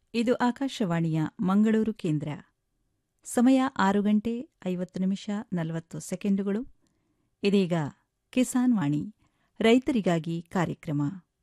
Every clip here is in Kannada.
ಇದು ಆಕಾಶವಾಣಿಯ ಮಂಗಳೂರು ಕೇಂದ್ರ ಸಮಯ ಆರು ಗಂಟೆ ಐವತ್ತು ನಿಮಿಷ ನಲವತ್ತು ಸೆಕೆಂಡುಗಳು ಇದೀಗ ಕಿಸಾನ್ ವಾಣಿ ರೈತರಿಗಾಗಿ ಕಾರ್ಯಕ್ರಮ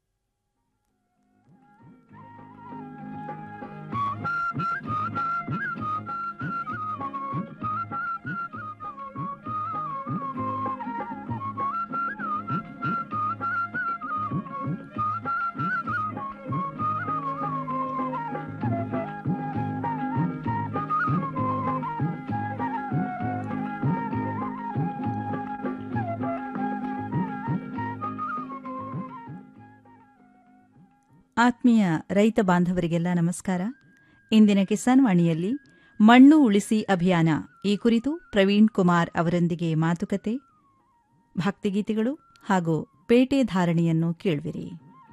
ಆತ್ಮೀಯ ರೈತ ಬಾಂಧವರಿಗೆಲ್ಲ ನಮಸ್ಕಾರ ಇಂದಿನ ಕಿಸಾನ್ ವಾಣಿಯಲ್ಲಿ ಮಣ್ಣು ಉಳಿಸಿ ಅಭಿಯಾನ ಈ ಕುರಿತು ಪ್ರವೀಣ್ ಕುಮಾರ್ ಅವರೊಂದಿಗೆ ಮಾತುಕತೆ ಭಕ್ತಿಗೀತೆಗಳು ಹಾಗೂ ಪೇಟೆ ಧಾರಣೆಯನ್ನು ಕೇಳುವಿರಿ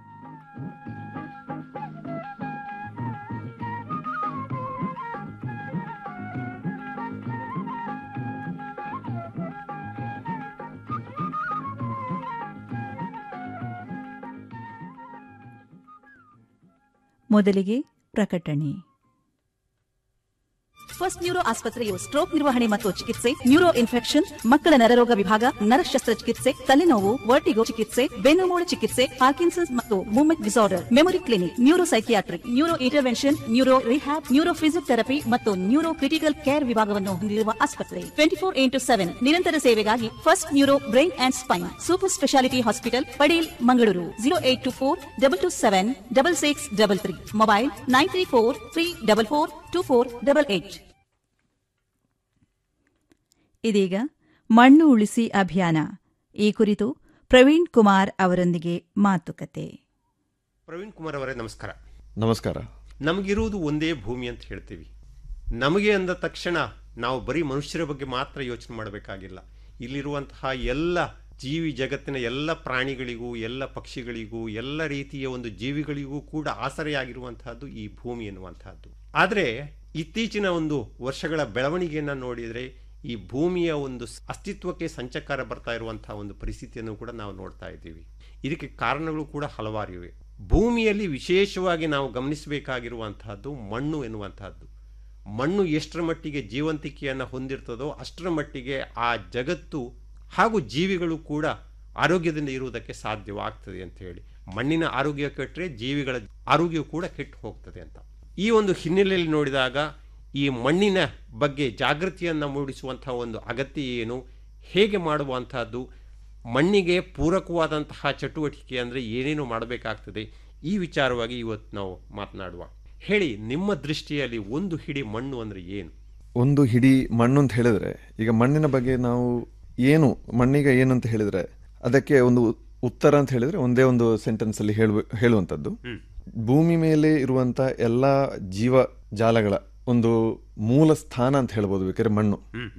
ಮೊದಲಿಗೆ ಪ್ರಕಟಣೆ ಫಸ್ಟ್ ನ್ಯೂರೋ ಆಸ್ಪತ್ರೆಯು ಸ್ಟ್ರೋಕ್ ನಿರ್ವಹಣೆ ಮತ್ತು ಚಿಕಿತ್ಸೆ ನ್ಯೂರೋ ಇನ್ಫೆಕ್ಷನ್ ಮಕ್ಕಳ ನರರೋಗ ವಿಭಾಗ ನರ ಶಸ್ತ್ರಚಿಕಿತ್ಸೆ ತಲೆನೋವು ವರ್ಟಿಗೋ ಚಿಕಿತ್ಸೆ ಬೆನ್ನುಮೂಳೆ ಚಿಕಿತ್ಸೆ ಪಾರ್ಕಿನ್ಸನ್ಸ್ ಮತ್ತು movement disorder memory clinic neuro psychiatric neuro intervention neuro rehab neuro physiotherapy ಮತ್ತು ನ್ಯೂರೋ ಕ್ರಿಟಿಕಲ್ ಕೇರ್ ವಿಭಾಗವನ್ನು ಹೊಂದಿರುವ ಆಸ್ಪತ್ರೆ ಟ್ವೆಂಟಿ ಫೋರ್ ಇಂಟು ಸೆವೆನ್ ನಿರಂತರ ಸೇವೆಗಾಗಿ first neuro brain and spine super speciality hospital Padil Mangaluru zero eight two four double two seven double six double three mobile nine three four three double four two four double eight ಇದೀಗ ಮಣ್ಣು ಉಳಿಸಿ ಅಭಿಯಾನ ಈ ಕುರಿತು ಪ್ರವೀಣ್ ಕುಮಾರ್ ಅವರೊಂದಿಗೆ ಮಾತುಕತೆ ಪ್ರವೀಣ್ ಕುಮಾರ್ ಅವರೇ ನಮಸ್ಕಾರ ನಮಸ್ಕಾರ ನಮಗಿರುವುದು ಒಂದೇ ಭೂಮಿ ಅಂತ ಹೇಳ್ತೀವಿ ನಮಗೆ ಅಂದ ತಕ್ಷಣ ನಾವು ಬರೀ ಮನುಷ್ಯರ ಬಗ್ಗೆ ಮಾತ್ರ ಯೋಚನೆ ಮಾಡಬೇಕಾಗಿಲ್ಲ ಇಲ್ಲಿರುವಂತಹ ಎಲ್ಲ ಜೀವಿ ಜಗತ್ತಿನ ಎಲ್ಲ ಪ್ರಾಣಿಗಳಿಗೂ ಎಲ್ಲ ಪಕ್ಷಿಗಳಿಗೂ ಎಲ್ಲ ರೀತಿಯ ಒಂದು ಜೀವಿಗಳಿಗೂ ಕೂಡ ಆಸರೆಯಾಗಿರುವಂತಹದ್ದು ಈ ಭೂಮಿ ಎನ್ನುವಂತಹದ್ದು ಆದರೆ ಇತ್ತೀಚಿನ ಒಂದು ವರ್ಷಗಳ ಬೆಳವಣಿಗೆಯನ್ನು ನೋಡಿದರೆ ಈ ಭೂಮಿಯ ಒಂದು ಅಸ್ತಿತ್ವಕ್ಕೆ ಸಂಚಕಾರ ಬರ್ತಾ ಇರುವಂತಹ ಒಂದು ಪರಿಸ್ಥಿತಿಯನ್ನು ಕೂಡ ನಾವು ನೋಡ್ತಾ ಇದ್ದೀವಿ ಇದಕ್ಕೆ ಕಾರಣಗಳು ಕೂಡ ಹಲವಾರು ಇವೆ ಭೂಮಿಯಲ್ಲಿ ವಿಶೇಷವಾಗಿ ನಾವು ಗಮನಿಸಬೇಕಾಗಿರುವಂತಹದ್ದು ಮಣ್ಣು ಎನ್ನುವಂತಹದ್ದು ಮಣ್ಣು ಎಷ್ಟರ ಮಟ್ಟಿಗೆ ಜೀವಂತಿಕೆಯನ್ನು ಹೊಂದಿರ್ತದೋ ಅಷ್ಟರ ಮಟ್ಟಿಗೆ ಆ ಜಗತ್ತು ಹಾಗೂ ಜೀವಿಗಳು ಕೂಡ ಆರೋಗ್ಯದಿಂದ ಇರುವುದಕ್ಕೆ ಸಾಧ್ಯವಾಗ್ತದೆ ಅಂತ ಹೇಳಿ ಮಣ್ಣಿನ ಆರೋಗ್ಯ ಕೆಟ್ಟರೆ ಜೀವಿಗಳ ಆರೋಗ್ಯ ಕೂಡ ಕೆಟ್ಟು ಹೋಗ್ತದೆ ಅಂತ ಈ ಒಂದು ಹಿನ್ನೆಲೆಯಲ್ಲಿ ನೋಡಿದಾಗ ಈ ಮಣ್ಣಿನ ಬಗ್ಗೆ ಜಾಗೃತಿಯನ್ನು ಮೂಡಿಸುವಂತಹ ಒಂದು ಅಗತ್ಯ ಏನು ಹೇಗೆ ಮಾಡುವಂತಹದ್ದು ಮಣ್ಣಿಗೆ ಪೂರಕವಾದಂತಹ ಚಟುವಟಿಕೆ ಅಂದರೆ ಏನೇನು ಮಾಡಬೇಕಾಗ್ತದೆ ಈ ವಿಚಾರವಾಗಿ ಇವತ್ತು ನಾವು ಮಾತನಾಡುವ ಹೇಳಿ ನಿಮ್ಮ ದೃಷ್ಟಿಯಲ್ಲಿ ಒಂದು ಹಿಡಿ ಮಣ್ಣು ಅಂದರೆ ಏನು ಒಂದು ಹಿಡಿ ಮಣ್ಣು ಅಂತ ಹೇಳಿದ್ರೆ ಈಗ ಮಣ್ಣಿನ ಬಗ್ಗೆ ನಾವು ಏನು ಮಣ್ಣಿಗೆ ಏನು ಅಂತ ಹೇಳಿದ್ರೆ ಅದಕ್ಕೆ ಒಂದು ಉತ್ತರ ಅಂತ ಹೇಳಿದ್ರೆ ಒಂದೇ ಒಂದು ಸೆಂಟೆನ್ಸ್ ಅಲ್ಲಿ ಹೇಳುವ ಹೇಳುವಂಥದ್ದು ಭೂಮಿ ಮೇಲೆ ಇರುವಂತ ಎಲ್ಲ ಜೀವ ಜಾಲಗಳ ಒಂದು ಮೂಲ ಸ್ಥಾನ ಅಂತ ಹೇಳ್ಬೋದು ಬೇಕಾದ್ರೆ ಮಣ್ಣು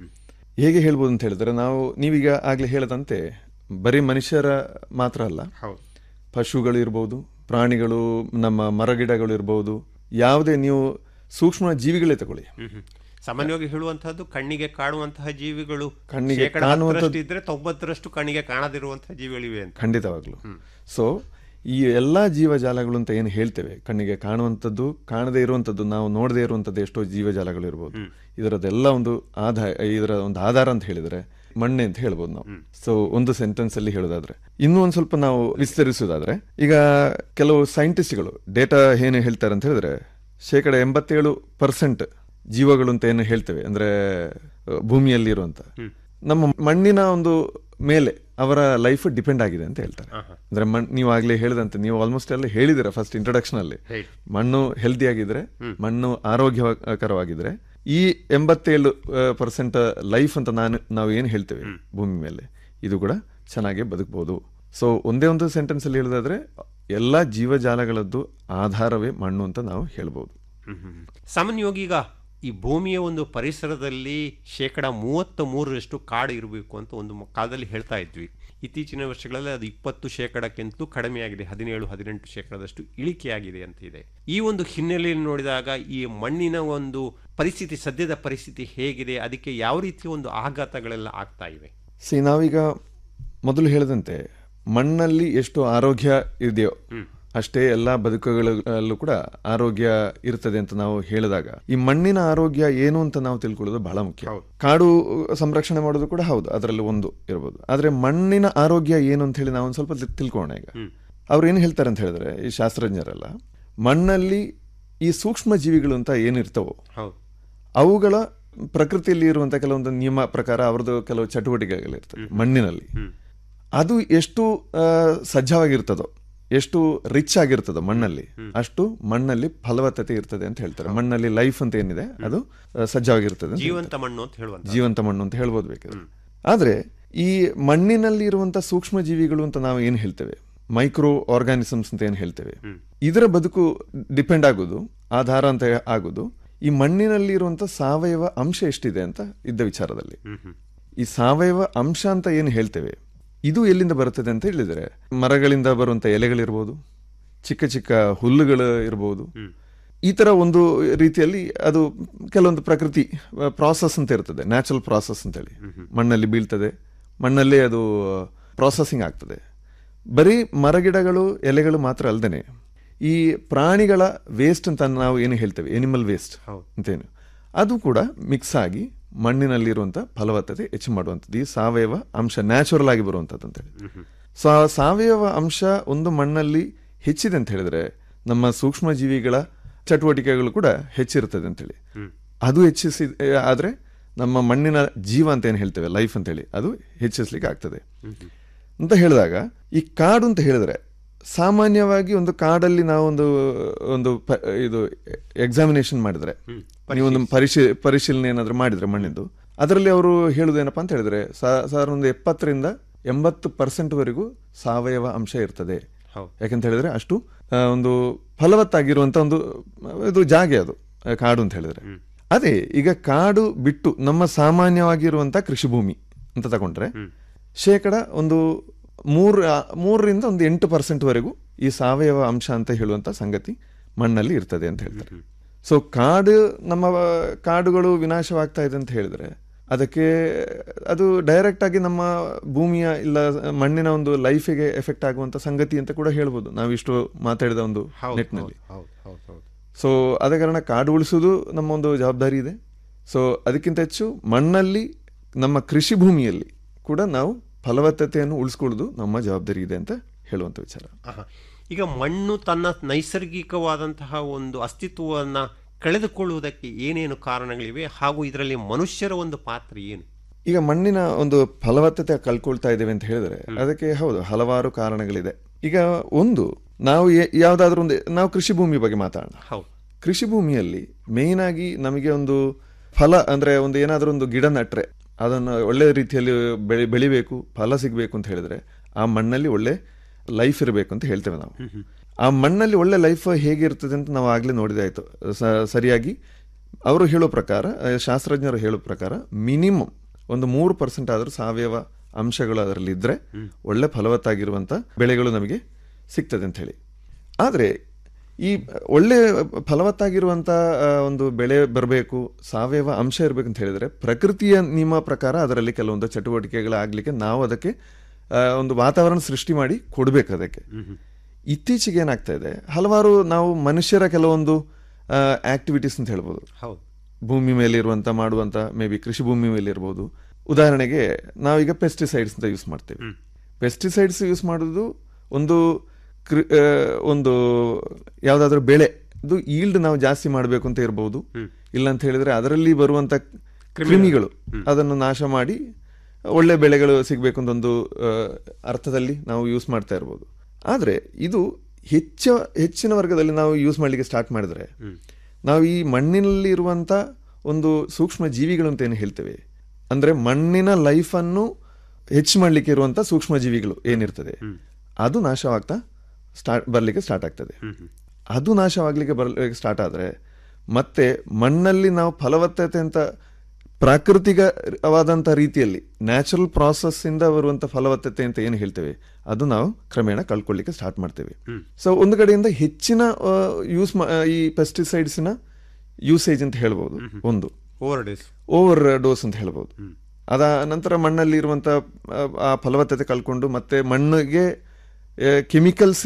ಹೇಗೆ ಹೇಳ್ಬೋದು ಅಂತ ಹೇಳಿದ್ರೆ ನಾವು ನೀವೀಗ ಆಗ್ಲೇ ಹೇಳದಂತೆ ಬರೀ ಮನುಷ್ಯರ ಮಾತ್ರ ಅಲ್ಲ ಹೌದು ಪಶುಗಳು ಇರ್ಬೋದು ಪ್ರಾಣಿಗಳು ನಮ್ಮ ಮರಗಿಡಗಳು ಇರ್ಬೋದು ಯಾವುದೇ ನೀವು ಸೂಕ್ಷ್ಮ ಜೀವಿಗಳೇ ತಗೊಳ್ಳಿ ಸಾಮಾನ್ಯವಾಗಿ ಹೇಳುವಂತಹದ್ದು ಕಣ್ಣಿಗೆ ಕಾಣುವಂತಹ ಜೀವಿಗಳು ಕಣ್ಣಿಗೆ ಶೇಕಡ ಕಾಣುವಂಥದ್ದು- ಹತ್ತರಷ್ಟು ಇದ್ರೆ ತೊಂಬತ್ತರಷ್ಟು ಕಣ್ಣಿಗೆ ಕಾಣದಿರುವಂತಹ ಜೀವಿಗಳಿವೆ ಅಂತ ಖಂಡಿತವಾಗ್ಲು ಸೊ ಈ ಎಲ್ಲಾ ಜೀವಜಾಲಗಳು ಅಂತ ಏನು ಹೇಳ್ತೇವೆ ಕಣ್ಣಿಗೆ ಕಾಣುವಂಥದ್ದು ಕಾಣದೇ ಇರುವಂಥದ್ದು ನಾವು ನೋಡದೇ ಇರುವಂಥದ್ದು ಎಷ್ಟೋ ಜೀವಜಾಲಗಳು ಇರ್ಬೋದು ಇದರದೆಲ್ಲ ಒಂದು ಆಧಾರ ಇದರ ಒಂದು ಆಧಾರ ಅಂತ ಹೇಳಿದ್ರೆ ಮಣ್ಣೆ ಅಂತ ಹೇಳ್ಬೋದು ನಾವು ಸೊ ಒಂದು ಸೆಂಟೆನ್ಸ್ ಅಲ್ಲಿ ಹೇಳೋದಾದ್ರೆ ಇನ್ನೂ ಒಂದ್ ಸ್ವಲ್ಪ ನಾವು ವಿಸ್ತರಿಸೋದಾದ್ರೆ ಈಗ ಕೆಲವು ಸೈಂಟಿಸ್ಟ್ಗಳು ಡೇಟಾ ಏನು ಹೇಳ್ತಾರೆ ಅಂತ ಹೇಳಿದ್ರೆ ಶೇಕಡ ಎಂಬತ್ತೇಳು ಪರ್ಸೆಂಟ್ ಜೀವಗಳು ಅಂತ ಏನು ಹೇಳ್ತೇವೆ ಅಂದ್ರೆ ಅಹ್, ಭೂಮಿಯಲ್ಲಿ ಇರುವಂತ ನಮ್ಮ ಮಣ್ಣಿನ ಒಂದು ಮೇಲೆ ಅವರ ಲೈಫ್ ಡಿಪೆಂಡ್ ಆಗಿದೆ ಅಂತ ಹೇಳ್ತಾರೆ ಅಂದ್ರೆ ಮಣ್ ನೀವು ಆಗ್ಲೇ ಹೇಳಿದಂತೆ ನೀವು ಆಲ್ಮೋಸ್ಟ್ ಎಲ್ಲ ಹೇಳಿದಿರ ಫಸ್ಟ್ ಇಂಟ್ರೊಡಕ್ಷನ್ ಅಲ್ಲಿ ಹೇಳಿ. ಮಣ್ಣು ಹೆಲ್ದಿ ಆಗಿದ್ರೆ ಮಣ್ಣು ಆರೋಗ್ಯಕರವಾಗಿದ್ರೆ ಈ ಎಂಬತ್ತೇಳು ಪರ್ಸೆಂಟ್ ಲೈಫ್ ಅಂತ ನಾನು ನಾವು ಏನು ಹೇಳ್ತೇವೆ ಭೂಮಿ ಮೇಲೆ ಇದು ಕೂಡ ಚೆನ್ನಾಗಿ ಬದುಕಬಹುದು ಸೊ ಒಂದೇ ಒಂದು ಸೆಂಟೆನ್ಸ್ ಅಲ್ಲಿ ಹೇಳೋದಾದ್ರೆ ಎಲ್ಲಾ ಜೀವಜಾಲಗಳದ್ದು ಆಧಾರವೇ ಮಣ್ಣು ಅಂತ ನಾವು ಹೇಳ್ಬೋದು ಸಾಮಾನ್ಯವಾಗಿ ಈಗ ಈ ಭೂಮಿಯ ಒಂದು ಪರಿಸರದಲ್ಲಿ ಶೇಕಡ ಮೂವತ್ತ ಮೂರರಷ್ಟು ಕಾಡು ಇರಬೇಕು ಅಂತ ಒಂದು ಮ- ಕಾಲದಲ್ಲಿ ಹೇಳ್ತಾ ಇದ್ವಿ ಇತ್ತೀಚಿನ ವರ್ಷಗಳಲ್ಲಿ ಅದು ಇಪ್ಪತ್ತು ಶೇಕಡಕ್ಕಿಂತಲೂ ಕಡಿಮೆಯಾಗಿದೆ ಹದಿನೇಳು ಹದಿನೆಂಟು ಶೇಕಡದಷ್ಟು ಇಳಿಕೆಯಾಗಿದೆ ಅಂತ ಇದೆ ಈ ಒಂದು ಹಿನ್ನೆಲೆಯಲ್ಲಿ ನೋಡಿದಾಗ ಈ ಮಣ್ಣಿನ ಒಂದು ಪರಿಸ್ಥಿತಿ ಸದ್ಯದ ಪರಿಸ್ಥಿತಿ ಹೇಗಿದೆ ಅದಕ್ಕೆ ಯಾವ ರೀತಿಯ ಒಂದು ಆಘಾತಗಳೆಲ್ಲ ಆಗ್ತಾ ಇವೆ ಸಿ ನಾವೀಗ ಮೊದಲು ಹೇಳಿದಂತೆ ಮಣ್ಣಲ್ಲಿ ಎಷ್ಟು ಆರೋಗ್ಯ ಇದೆಯೋ ಅಷ್ಟೇ ಎಲ್ಲ ಬದುಕುಗಳಲ್ಲೂ ಕೂಡ ಆರೋಗ್ಯ ಇರ್ತದೆ ಅಂತ ನಾವು ಹೇಳಿದಾಗ ಈ ಮಣ್ಣಿನ ಆರೋಗ್ಯ ಏನು ಅಂತ ನಾವು ತಿಳ್ಕೊಳ್ಳೋದು ಬಹಳ ಮುಖ್ಯ ಹೌದು. ಕಾಡು ಸಂರಕ್ಷಣೆ ಮಾಡೋದು ಕೂಡ ಹೌದು ಅದರಲ್ಲಿ ಒಂದು ಇರ್ಬೋದು ಆದ್ರೆ ಮಣ್ಣಿನ ಆರೋಗ್ಯ ಏನು ಅಂತ ಹೇಳಿ ನಾವು ಒಂದು ಸ್ವಲ್ಪ ತಿ- ತಿಳ್ಕೊಳ್ಳೋಣ ಈಗ ಅವ್ರು ಏನು ಹೇಳ್ತಾರೆ ಅಂತ ಹೇಳಿದ್ರೆ ಈ ಶಾಸ್ತ್ರಜ್ಞರೆಲ್ಲ ಮಣ್ಣಲ್ಲಿ ಈ ಸೂಕ್ಷ್ಮ ಜೀವಿಗಳು ಅಂತ ಏನಿರ್ತವೋ ಹೌದು ಅವುಗಳ ಪ್ರಕೃತಿಯಲ್ಲಿ ಇರುವಂತಹ ಕೆಲವೊಂದು ನಿಯಮ ಪ್ರಕಾರ ಅವ್ರದ್ದು ಕೆಲವು ಚಟುವಟಿಕೆಗಳಿರ್ತದೆ ಮಣ್ಣಿನಲ್ಲಿ ಅದು ಎಷ್ಟು ಆ, ಸಜ್ಜವಾಗಿರ್ತದೋ ಎಷ್ಟು ರಿಚ್ ಆಗಿರ್ತದೋ ಮಣ್ಣಲ್ಲಿ ಅಷ್ಟು ಮಣ್ಣಲ್ಲಿ ಫಲವತ್ತತೆ ಇರ್ತದೆ ಅಂತ ಹೇಳ್ತಾರೆ ಮಣ್ಣಲ್ಲಿ ಲೈಫ್ ಅಂತ ಏನಿದೆ ಅದು ಆ, ಸಜ್ಜವಾಗಿರ್ತದೆ ಅಂತ ಜೀವಂತ ಮಣ್ಣು ಅಂತ ಹೇಳುವಂತ ಜೀವಂತ ಮಣ್ಣು ಅಂತ ಹೇಳ್ಬೋದು ಬೇಕಾದ್ರೆ ಆದ್ರೆ ಈ ಮಣ್ಣಿನಲ್ಲಿ ಇರುವಂತ ಸೂಕ್ಷ್ಮ ಜೀವಿಗಳು ಅಂತ ನಾವು ಏನು ಹೇಳ್ತೇವೆ ಮೈಕ್ರೋ ಆರ್ಗಾನಿಸಮ್ಸ್ ಅಂತ ಏನು ಹೇಳ್ತೇವೆ ಇದರ ಬದುಕು ಡಿಪೆಂಡ್ ಆಗೋದು ಆಧಾರ ಅಂತ ಆಗೋದು ಈ ಮಣ್ಣಿನಲ್ಲಿ ಇರುವಂತ ಸಾವಯವ ಅಂಶ ಎಷ್ಟಿದೆ ಅಂತ ಇದ್ದ ವಿಚಾರದಲ್ಲಿ ಈ ಸಾವಯವ ಅಂಶ ಅಂತ ಏನು ಹೇಳ್ತೇವೆ ಇದು ಎಲ್ಲಿಂದ ಬರುತ್ತದೆ ಅಂತ ಹೇಳಿದರೆ ಮರಗಳಿಂದ ಬರುವಂತ ಎಲೆಗಳಿರ್ಬೋದು ಚಿಕ್ಕ ಚಿಕ್ಕ ಹುಲ್ಲುಗಳು ಇರ್ಬೋದು ಈ ತರ ಒಂದು ರೀತಿಯಲ್ಲಿ ಅದು ಕೆಲವೊಂದು ಪ್ರಕೃತಿ ಪ್ರಾಸೆಸ್ ಅಂತ ಇರ್ತದೆ ನ್ಯಾಚುರಲ್ ಪ್ರಾಸೆಸ್ ಅಂತೇಳಿ ಮಣ್ಣಲ್ಲಿ ಬೀಳ್ತದೆ ಮಣ್ಣಲ್ಲೇ ಅದು ಪ್ರಾಸೆಸಿಂಗ್ ಆಗ್ತದೆ ಬರೀ ಮರಗಿಡಗಳು ಎಲೆಗಳು ಮಾತ್ರ ಅಲ್ಲದೆ ಈ ಪ್ರಾಣಿಗಳ ವೇಸ್ಟ್ ಅಂತ ನಾವು ಏನು ಹೇಳ್ತೇವೆ ಎನಿಮಲ್ ವೇಸ್ಟ್ ಹೌದು. ಅಂತೇನು ಅದು ಕೂಡ ಮಿಕ್ಸ್ ಆಗಿ ಮಣ್ಣಿನಲ್ಲಿರುವಂಥ ಫಲವತ್ತತೆ ಹೆಚ್ಚು ಮಾಡುವಂಥದ್ದು ಈ ಸಾವಯವ ಅಂಶ ನ್ಯಾಚುರಲ್ ಆಗಿ ಬರುವಂಥದ್ದು ಅಂತೇಳಿ ಸೊ ಆ ಸಾವಯವ ಅಂಶ ಒಂದು ಮಣ್ಣಲ್ಲಿ ಹೆಚ್ಚಿದೆ ಅಂತ ಹೇಳಿದ್ರೆ ನಮ್ಮ ಸೂಕ್ಷ್ಮ ಜೀವಿಗಳ ಚಟುವಟಿಕೆಗಳು ಕೂಡ ಹೆಚ್ಚಿರ್ತದೆ ಅಂತೇಳಿ ಅದು ಹೆಚ್ಚಿಸಿ ಆದ್ರೆ ನಮ್ಮ ಮಣ್ಣಿನ ಜೀವ ಅಂತ ಏನು ಹೇಳ್ತೇವೆ ಲೈಫ್ ಅಂತೇಳಿ ಅದು ಹೆಚ್ಚಿಸ್ಲಿಕ್ಕೆ ಆಗ್ತದೆ ಅಂತ ಹೇಳಿದಾಗ ಈ ಕಾಡು ಅಂತ ಹೇಳಿದ್ರೆ ಸಾಮಾನ್ಯವಾಗಿ ಒಂದು ಕಾಡಲ್ಲಿ ನಾವೊಂದು ಒಂದು ಪ- ಇದು ಎಕ್ಸಾಮಿನೇಷನ್ ಮಾಡಿದ್ರೆ ನೀವೊಂದು ಪರಿಶೀ ಪರಿಶೀಲನೆ ಏನಾದ್ರು ಮಾಡಿದ್ರೆ ಮಣ್ಣಿಂದು ಅದರಲ್ಲಿ ಅವರು ಹೇಳುವುದೇನಪ್ಪ ಅಂತ ಹೇಳಿದ್ರೆ ಸಾ- ಸಾಧಾರಣ ಒಂದು ಎಪ್ಪತ್ತರಿಂದ ಎಂಬತ್ತು ಪರ್ಸೆಂಟ್ ವರೆಗೂ ಸಾವಯವ ಅಂಶ ಇರ್ತದೆ ಹೌದು. ಯಾಕಂತ ಹೇಳಿದ್ರೆ ಅಷ್ಟು ಆ, ಒಂದು ಫಲವತ್ತಾಗಿರುವಂತ ಒಂದು ಇದು ಜಾಗೆ ಅದು ಆ, ಕಾಡು ಅಂತ ಹೇಳಿದ್ರೆ ಅದೇ ಈಗ ಕಾಡು ಬಿಟ್ಟು ನಮ್ಮ ಸಾಮಾನ್ಯವಾಗಿರುವಂತ ಕೃಷಿ ಭೂಮಿ ಅಂತ ತಗೊಂಡ್ರೆ ಶೇಕಡ ಒಂದು ಮೂರ್ ಆ, ಮೂರರಿಂದ ಒಂದು ಎಂಟು ಪರ್ಸೆಂಟ್ ವರೆಗೂ ಈ ಸಾವಯವ ಅಂಶ ಅಂತ ಹೇಳುವಂತ ಸಂಗತಿ ಮಣ್ಣಲ್ಲಿ ಇರ್ತದೆ ಅಂತ ಹೇಳ್ತಾರೆ ಸೊ ಕಾಡು ನಮ್ಮ ಕಾಡುಗಳು ವಿನಾಶವಾಗ್ತಾ ಇದೆ ಅಂತ ಹೇಳಿದ್ರೆ ಅದಕ್ಕೆ ಅದು ಡೈರೆಕ್ಟ್ ಆಗಿ ನಮ್ಮ ಭೂಮಿಯ ಇಲ್ಲ ಮಣ್ಣಿನ ಒಂದು ಲೈಫಿಗೆ ಎಫೆಕ್ಟ್ ಆಗುವಂತ ಸಂಗತಿ ಅಂತ ಕೂಡ ಹೇಳ್ಬೋದು ನಾವಿಷ್ಟು ಮಾತಾಡಿದ ಒಂದು ಹೌದು ನಿಟ್ಟಿನಲ್ಲಿ ಹೌದು ಹೌದು ಹೌದು ಸೊ ಅದ ಕಾರಣ ಕಾಡು ಉಳಿಸೋದು ನಮ್ಮ ಒಂದು ಜವಾಬ್ದಾರಿ ಇದೆ ಸೊ ಅದಕ್ಕಿಂತ ಹೆಚ್ಚು ಮಣ್ಣಲ್ಲಿ ನಮ್ಮ ಕೃಷಿ ಭೂಮಿಯಲ್ಲಿ ಕೂಡ ನಾವು ಫಲವತ್ತತೆಯನ್ನು ಉಳಿಸ್ಕೊಳ್ಳೋದು ನಮ್ಮ ಜವಾಬ್ದಾರಿ ಇದೆ ಅಂತ ಹೇಳುವಂತ ವಿಚಾರ ಆಹಾ. ಈಗ ಮಣ್ಣು ತನ್ನ ನೈಸರ್ಗಿಕವಾದಂತಹ ಒಂದು ಅಸ್ತಿತ್ವವನ್ನು ಕಳೆದುಕೊಳ್ಳುವುದಕ್ಕೆ ಏನೇನು ಕಾರಣಗಳಿವೆ ಹಾಗೂ ಇದರಲ್ಲಿ ಮನುಷ್ಯರ ಒಂದು ಪಾತ್ರ ಏನು ಈಗ ಮಣ್ಣಿನ ಒಂದು ಫಲವತ್ತತೆ ಕಳ್ಕೊಳ್ತಾ ಇದ್ದೇವೆ ಅಂತ ಹೇಳಿದ್ರೆ ಅದಕ್ಕೆ ಹೌದು ಹಲವಾರು ಕಾರಣಗಳಿದೆ ಈಗ ಒಂದು ನಾವು ಯ- ಯಾವ್ದಾದ್ರು ಒಂದು ನಾವು ಕೃಷಿ ಭೂಮಿ ಬಗ್ಗೆ ಮಾತಾಡೋಣ ಹೌದು ಕೃಷಿ ಭೂಮಿಯಲ್ಲಿ ಮೇನ್ ಆಗಿ ನಮಗೆ ಒಂದು ಫಲ ಅಂದ್ರೆ ಒಂದು ಏನಾದರೂ ಒಂದು ಗಿಡ ನಟ್ರೆ ಅದನ್ನು ಒಳ್ಳೆ ರೀತಿಯಲ್ಲಿ ಬೆಳಿ ಬೆಳಿಬೇಕು ಫಲ ಸಿಗಬೇಕು ಅಂತ ಹೇಳಿದ್ರೆ ಆ ಮಣ್ಣಲ್ಲಿ ಒಳ್ಳೆ ಲೈಫ್ ಇರಬೇಕು ಅಂತ ಹೇಳ್ತೇವೆ ನಾವು ಆ ಮಣ್ಣಲ್ಲಿ ಒಳ್ಳೆ ಲೈಫ್ ಹೇಗಿರ್ತದೆ ಅಂತ ನಾವು ಆಗ್ಲೇ ನೋಡಿದಾಯ್ತು ಸ- ಸರಿಯಾಗಿ ಅವರು ಹೇಳೋ ಪ್ರಕಾರ ಆ, ಶಾಸ್ತ್ರಜ್ಞರು ಹೇಳೋ ಪ್ರಕಾರ ಮಿನಿಮಮ್ ಒಂದು ಮೂರು ಪರ್ಸೆಂಟ್ ಆದರೂ ಸಾವಯವ ಅಂಶಗಳು ಅದರಲ್ಲಿ ಇದ್ರೆ ಒಳ್ಳೆ ಫಲವತ್ತಾಗಿರುವಂತ ಬೆಳೆಗಳು ನಮಗೆ ಸಿಗ್ತದೆ ಅಂತ ಹೇಳಿ ಆದರೆ ಈ ಒಳ್ಳೆ ಫಲವತ್ತಾಗಿರುವಂತ ಆ, ಒಂದು ಬೆಳೆ ಬರಬೇಕು ಸಾವಯವ ಅಂಶ ಇರಬೇಕು ಅಂತ ಹೇಳಿದ್ರೆ ಪ್ರಕೃತಿಯ ನಿಯಮ ಪ್ರಕಾರ ಅದರಲ್ಲಿ ಕೆಲವೊಂದು ಚಟುವಟಿಕೆಗಳಾಗ್ಲಿಕ್ಕೆ ನಾವು ಅದಕ್ಕೆ ಆ, ಒಂದು ವಾತಾವರಣ ಸೃಷ್ಟಿ ಮಾಡಿ ಕೊಡ್ಬೇಕು ಅದಕ್ಕೆ ಇತ್ತೀಚೆಗೆ ಏನಾಗ್ತಾ ಇದೆ ಹಲವಾರು ನಾವು ಮನುಷ್ಯರ ಕೆಲವೊಂದು ಆಕ್ಟಿವಿಟೀಸ್ ಅಂತ ಹೇಳ್ಬೋದು ಹೌದು ಭೂಮಿ ಮೇಲೆ ಇರುವಂತ ಮಾಡುವಂತ ಮೇ ಬಿ ಕೃಷಿ ಭೂಮಿ ಮೇಲೆ ಇರ್ಬೋದು ಉದಾಹರಣೆಗೆ ನಾವೀಗ ಪೆಸ್ಟಿಸೈಡ್ಸ್ ಅಂತ ಯೂಸ್ ಮಾಡ್ತೇವೆ ಪೆಸ್ಟಿಸೈಡ್ಸ್ ಯೂಸ್ ಮಾಡೋದು ಒಂದು ಕೃ- ಆ, ಒಂದು ಯಾವ್ದಾದ್ರು ಬೆಳೆ ಅದು ಈಲ್ಡ್ ನಾವು ಜಾಸ್ತಿ ಮಾಡಬೇಕು ಅಂತ ಇರಬಹುದು ಇಲ್ಲ ಅಂತ ಹೇಳಿದ್ರೆ ಅದರಲ್ಲಿ ಬರುವಂತ ಕ್ರಿಮಿಗಳು ಅದನ್ನು ನಾಶ ಮಾಡಿ ಒಳ್ಳೆ ಬೆಳೆಗಳು ಸಿಗಬೇಕು ಅಂತ ಒಂದು ಆ, ಅರ್ಥದಲ್ಲಿ ನಾವು ಯೂಸ್ ಮಾಡ್ತಾ ಇರ್ಬೋದು ಆದ್ರೆ ಇದು ಹೆಚ್ಚ ಹೆಚ್ಚಿನ ವರ್ಗದಲ್ಲಿ ನಾವು ಯೂಸ್ ಮಾಡ್ಲಿಕ್ಕೆ ಸ್ಟಾರ್ಟ್ ಮಾಡಿದ್ರೆ ನಾವು ಈ ಮಣ್ಣಿನಲ್ಲಿ ಇರುವಂತ ಒಂದು ಸೂಕ್ಷ್ಮ ಜೀವಿಗಳು ಅಂತ ಏನು ಹೇಳ್ತೇವೆ ಅಂದ್ರೆ ಮಣ್ಣಿನ ಲೈಫ್ ಅನ್ನು ಹೆಚ್ಚು ಮಾಡ್ಲಿಕ್ಕೆ ಇರುವಂತ ಸೂಕ್ಷ್ಮ ಜೀವಿಗಳು ಏನಿರ್ತದೆ ಅದು ನಾಶವಾಗ್ತಾ ಸ್ಟಾರ್ಟ್ ಬರ್ಲಿಕ್ಕೆ ಸ್ಟಾರ್ಟ್ ಆಗ್ತದೆ ಅದು ನಾಶವಾಗ್ಲಿಕ್ಕೆ ಬರ್ಲಿಕ್ಕೆ ಸ್ಟಾರ್ಟ್ ಆದ್ರೆ ಮತ್ತೆ ಮಣ್ಣಲ್ಲಿ ನಾವು ಫಲವತ್ತತೆ ಅಂತ ಪ್ರಾಕೃತಿಕವಾದಂಥ ರೀತಿಯಲ್ಲಿ ನ್ಯಾಚುರಲ್ ಪ್ರಾಸೆಸ್ ಇಂದ ಬರುವಂತ ಫಲವತ್ತತೆ ಅಂತ ಏನು ಹೇಳ್ತೇವೆ ಅದು ನಾವು ಕ್ರಮೇಣ ಕಳ್ಕೊಳ್ಳಿಕ್ಕೆ ಸ್ಟಾರ್ಟ್ ಮಾಡ್ತೇವೆ ಸೊ ಒಂದು ಕಡೆಯಿಂದ ಹೆಚ್ಚಿನ ಯೂಸ್ ಈ ಪೆಸ್ಟಿಸೈಡ್ಸ್ನ ಯೂಸೇಜ್ ಅಂತ ಹೇಳ್ಬೋದು ಒಂದು ಓವರ್ ಡೇಸ್ ಓವರ್ ಡೋಸ್ ಅಂತ ಹೇಳ್ಬೋದು ಅದ ನಂತರ ಮಣ್ಣಲ್ಲಿ ಇರುವಂತ ಆ, ಆ ಫಲವತ್ತತೆ ಕಳ್ಕೊಂಡು ಮತ್ತೆ ಮಣ್ಣಿಗೆ ಕೆಮಿಕಲ್ಸೇ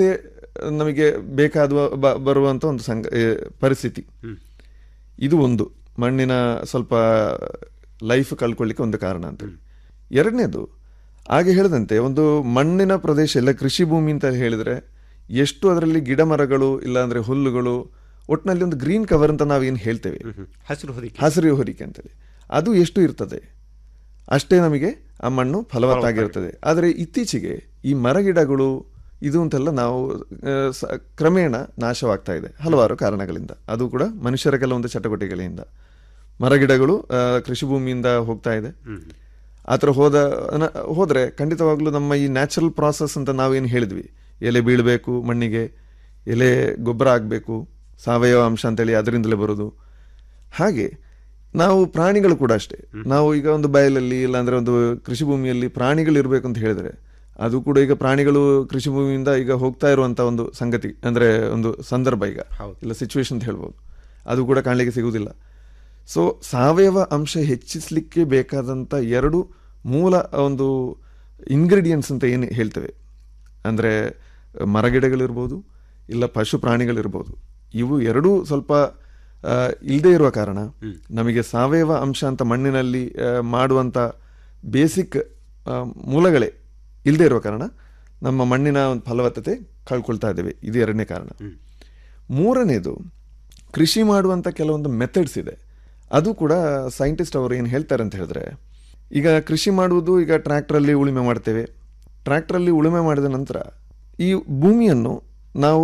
ನಮಗೆ ಬೇಕಾದ ಬ- ಬರುವಂತ ಒಂದು ಸಂಗ ಏ, ಪರಿಸ್ಥಿತಿ ಇದು ಒಂದು ಮಣ್ಣಿನ ಸ್ವಲ್ಪ ಲೈಫ್ ಕಳ್ಕೊಳ್ಳಿಕ್ಕೆ ಒಂದು ಕಾರಣ ಅಂತ ಎರಡನೇದು ಹಾಗೆ ಹೇಳಿದಂತೆ ಒಂದು ಮಣ್ಣಿನ ಪ್ರದೇಶ ಇಲ್ಲ ಕೃಷಿ ಭೂಮಿ ಅಂತ ಹೇಳಿದ್ರೆ ಎಷ್ಟು ಅದರಲ್ಲಿ ಗಿಡ ಮರಗಳು ಇಲ್ಲಾಂದ್ರೆ ಹುಲ್ಲುಗಳು ಒಟ್ಟಿನಲ್ಲಿ ಒಂದು ಗ್ರೀನ್ ಕವರ್ ಅಂತ ನಾವೇನು ಹೇಳ್ತೇವೆ ಹಸಿರು ಹೊದಿಕೆ ಹಸಿರು ಹೊರಿಕೆ ಅಂತೇಳಿ ಅದು ಎಷ್ಟು ಇರ್ತದೆ ಅಷ್ಟೇ ನಮಗೆ ಆ ಮಣ್ಣು ಫಲವತ್ತಾಗಿರ್ತದೆ ಆದರೆ ಇತ್ತೀಚೆಗೆ ಈ ಮರಗಿಡಗಳು ಇದು ಅಂತೆಲ್ಲ ನಾವು ಆ, ಸ- ಕ್ರಮೇಣ ನಾಶವಾಗ್ತಾ ಇದೆ ಹಲವಾರು ಕಾರಣಗಳಿಂದ ಅದು ಕೂಡ ಮನುಷ್ಯರ ಕೆಲವೊಂದು ಚಟುವಟಿಕೆಗಳಿಂದ ಮರಗಿಡಗಳು ಆ, ಕೃಷಿ ಭೂಮಿಯಿಂದ ಹೋಗ್ತಾ ಇದೆ ಆ ಥರ ಹೋದ ನ- ಹೋದ್ರೆ ಖಂಡಿತವಾಗ್ಲೂ ನಮ್ಮ ಈ ನ್ಯಾಚುರಲ್ ಪ್ರಾಸೆಸ್ ಅಂತ ನಾವೇನು ಹೇಳಿದ್ವಿ ಎಲೆ ಬೀಳಬೇಕು ಮಣ್ಣಿಗೆ ಎಲೆ ಗೊಬ್ಬರ ಆಗಬೇಕು ಸಾವಯವ ಅಂಶ ಅಂತೇಳಿ ಅದರಿಂದಲೇ ಬರೋದು ಹಾಗೆ ನಾವು ಪ್ರಾಣಿಗಳು ಕೂಡ ಅಷ್ಟೇ ನಾವು ಈಗ ಒಂದು ಬಯಲಲ್ಲಿ ಇಲ್ಲಾಂದ್ರೆ ಒಂದು ಕೃಷಿ ಭೂಮಿಯಲ್ಲಿ ಪ್ರಾಣಿಗಳು ಇರಬೇಕು ಅಂತ ಹೇಳಿದ್ರೆ ಅದು ಕೂಡ ಈಗ ಪ್ರಾಣಿಗಳು ಕೃಷಿ ಭೂಮಿಯಿಂದ ಈಗ ಹೋಗ್ತಾ ಇರುವಂತ ಒಂದು ಸಂಗತಿ ಅಂದ್ರೆ ಒಂದು ಸಂದರ್ಭ ಈಗ ಇಲ್ಲ ಸಿಚುವೇಶನ್ ಅಂತ ಹೇಳ್ಬೋದು ಅದು ಕೂಡ ಕಾಣಲಿಕ್ಕೆ ಸಿಗುವುದಿಲ್ಲ ಸೊ ಸಾವಯವ ಅಂಶ ಹೆಚ್ಚಿಸಲಿಕ್ಕೆ ಬೇಕಾದಂಥ ಎರಡು ಮೂಲ ಒಂದು ಇಂಗ್ರೀಡಿಯೆಂಟ್ಸ್ ಅಂತ ಏನು ಹೇಳ್ತೇವೆ ಅಂದರೆ ಮರಗಿಡಗಳಿರ್ಬೋದು ಇಲ್ಲ ಪಶು ಪ್ರಾಣಿಗಳಿರ್ಬೋದು ಇವು ಎರಡೂ ಸ್ವಲ್ಪ ಇಲ್ಲದೆ ಇರುವ ಕಾರಣ ನಮಗೆ ಸಾವಯವ ಅಂಶ ಅಂತ ಮಣ್ಣಿನಲ್ಲಿ ಆ, ಮಾಡುವಂಥ ಬೇಸಿಕ್ ಮೂಲಗಳೇ ಇಲ್ಲದೆ ಇರುವ ಕಾರಣ ನಮ್ಮ ಮಣ್ಣಿನ ಒಂದು ಫಲವತ್ತತೆ ಕಳ್ಕೊಳ್ತಾ ಇದ್ದೇವೆ ಇದು ಎರಡನೇ ಕಾರಣ ಮೂರನೇದು ಕೃಷಿ ಮಾಡುವಂಥ ಕೆಲವೊಂದು ಮೆಥಡ್ಸ್ ಇದೆ ಅದು ಕೂಡ ಸೈಂಟಿಸ್ಟ್ ಅವರು ಏನು ಹೇಳ್ತಾರೆ ಅಂತ ಹೇಳಿದ್ರೆ ಈಗ ಕೃಷಿ ಮಾಡುವುದು ಈಗ ಟ್ರ್ಯಾಕ್ಟ್ರಲ್ಲಿ ಉಳುಮೆ ಮಾಡ್ತೇವೆ ಟ್ರ್ಯಾಕ್ಟ್ರಲ್ಲಿ ಉಳುಮೆ ಮಾಡಿದ ನಂತರ ಈ ಭೂಮಿಯನ್ನು ನಾವು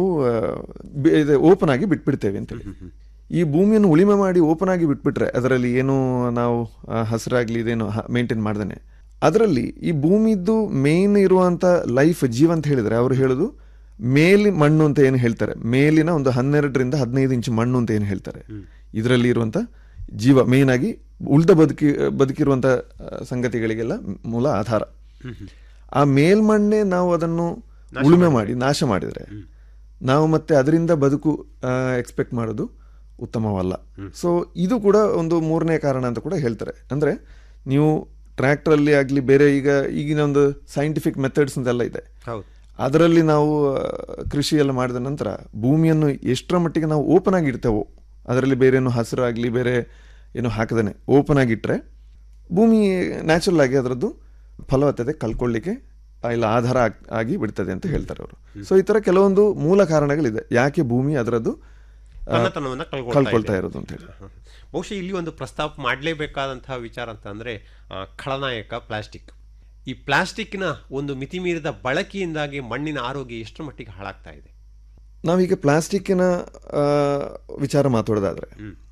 ಓಪನ್ ಆಗಿ ಬಿಟ್ಬಿಡ್ತೇವೆ ಅಂತೇಳಿ ಈ ಭೂಮಿಯನ್ನು ಉಳುಮೆ ಮಾಡಿ ಓಪನ್ ಆಗಿ ಬಿಟ್ಬಿಟ್ರೆ ಅದರಲ್ಲಿ ಏನು ನಾವು ಆ, ಹಸಿರಾಗ್ಲಿ ಇದೇನು ಮೇಂಟೈನ್ ಮಾಡ್ದೇನೆ ಅದರಲ್ಲಿ ಈ ಭೂಮಿದ್ದು ಮೇನ್ ಇರುವಂತ ಲೈಫ್ ಜೀವ ಅಂತ ಹೇಳಿದ್ರೆ ಅವರು ಹೇಳೋದು ಮೇಲಿ ಮಣ್ಣು ಅಂತ ಏನು ಹೇಳ್ತಾರೆ ಮೇಲಿನ ಒಂದು ಹನ್ನೆರಡರಿಂದ ಹದಿನೈದು ಇಂಚು ಮಣ್ಣು ಅಂತ ಏನು ಹೇಳ್ತಾರೆ ಇದರಲ್ಲಿ ಇರುವಂತ ಜೀವ ಮೇನ್ ಆಗಿ ಉಳ್ದ ಬದುಕಿ ಬದುಕಿರುವಂತ ಆ, ಸಂಗತಿಗಳಿಗೆಲ್ಲ ಮೂಲ ಆಧಾರ ಆ ಮೇಲ್ಮಣ್ಣೆ ನಾವು ಅದನ್ನು ಉಳುಮೆ ಮಾಡಿ ನಾಶ ಮಾಡಿದ್ರೆ ನಾವು ಮತ್ತೆ ಅದರಿಂದ ಬದುಕು ಎಕ್ಸ್ಪೆಕ್ಟ್ ಮಾಡೋದು ಉತ್ತಮವಲ್ಲ ಸೊ ಇದು ಕೂಡ ಒಂದು ಮೂರನೇ ಕಾರಣ ಅಂತ ಕೂಡ ಹೇಳ್ತಾರೆ ಅಂದ್ರೆ ನೀವು ಟ್ರ್ಯಾಕ್ಟ್ರಲ್ಲಿ ಆಗಲಿ ಬೇರೆ ಈಗ ಈಗಿನ ಒಂದು ಸೈಂಟಿಫಿಕ್ ಮೆಥಡ್ಸ್ ಅಂತೆಲ್ಲ ಇದೆ ಹೌದು ಅದರಲ್ಲಿ ನಾವು ಆ, ಕೃಷಿ ಎಲ್ಲ ಮಾಡಿದ ನಂತರ ಭೂಮಿಯನ್ನು ಎಷ್ಟರ ಮಟ್ಟಿಗೆ ನಾವು ಓಪನ್ ಆಗಿ ಇಡ್ತೇವೋ ಅದರಲ್ಲಿ ಬೇರೆ ಏನು ಹಸಿರು ಆಗಲಿ ಬೇರೆ ಏನು ಹಾಕದೇನೆ ಓಪನ್ ಆಗಿಟ್ರೆ ಭೂಮಿ ನ್ಯಾಚುರಲ್ ಆಗಿ ಅದರದ್ದು ಫಲವತ್ತತೆ ಕಳ್ಕೊಳ್ಳಿಕ್ಕೆ ಆ, ಇಲ್ಲ ಆಧಾರ ಆಗ್- ಆಗಿ ಬಿಡ್ತದೆ ಅಂತ ಹೇಳ್ತಾರೆ ಅವರು ಸೊ ಈ ತರ ಕೆಲವೊಂದು ಮೂಲ ಕಾರಣಗಳಿದೆ ಯಾಕೆ ಭೂಮಿ ಅದರದ್ದು ಆ, ತನ್ನತನವನ್ನ ಕಳ್ಕೊಳ್ತಾ ಕಳ್ಕೊಳ್ತಾ ಇದೆ. ಇರೋದು ಅಂತ ಹೇಳಿ ಬಹುಶಃ ಇಲ್ಲಿ ಒಂದು ಪ್ರಸ್ತಾಪ ಮಾಡಲೇಬೇಕಾದಂತಹ ವಿಚಾರ ಅಂತ ಅಂದ್ರೆ ಆ, ಖಳನಾಯಕ ಪ್ಲಾಸ್ಟಿಕ್ ಈ ಪ್ಲಾಸ್ಟಿಕ್ನ ಒಂದು ಮಿತಿಮೀರಿದ ಬಳಕೆಯಿಂದಾಗಿ ಮಣ್ಣಿನ ಆರೋಗ್ಯ ಎಷ್ಟರ ಮಟ್ಟಿಗೆ ಹಾಳಾಗ್ತಾ ಇದೆ ನಾವೀಗ ಪ್ಲಾಸ್ಟಿಕ್ಕಿನ ಆ, ವಿಚಾರ ಮಾತಾಡೋದಾದ್ರೆ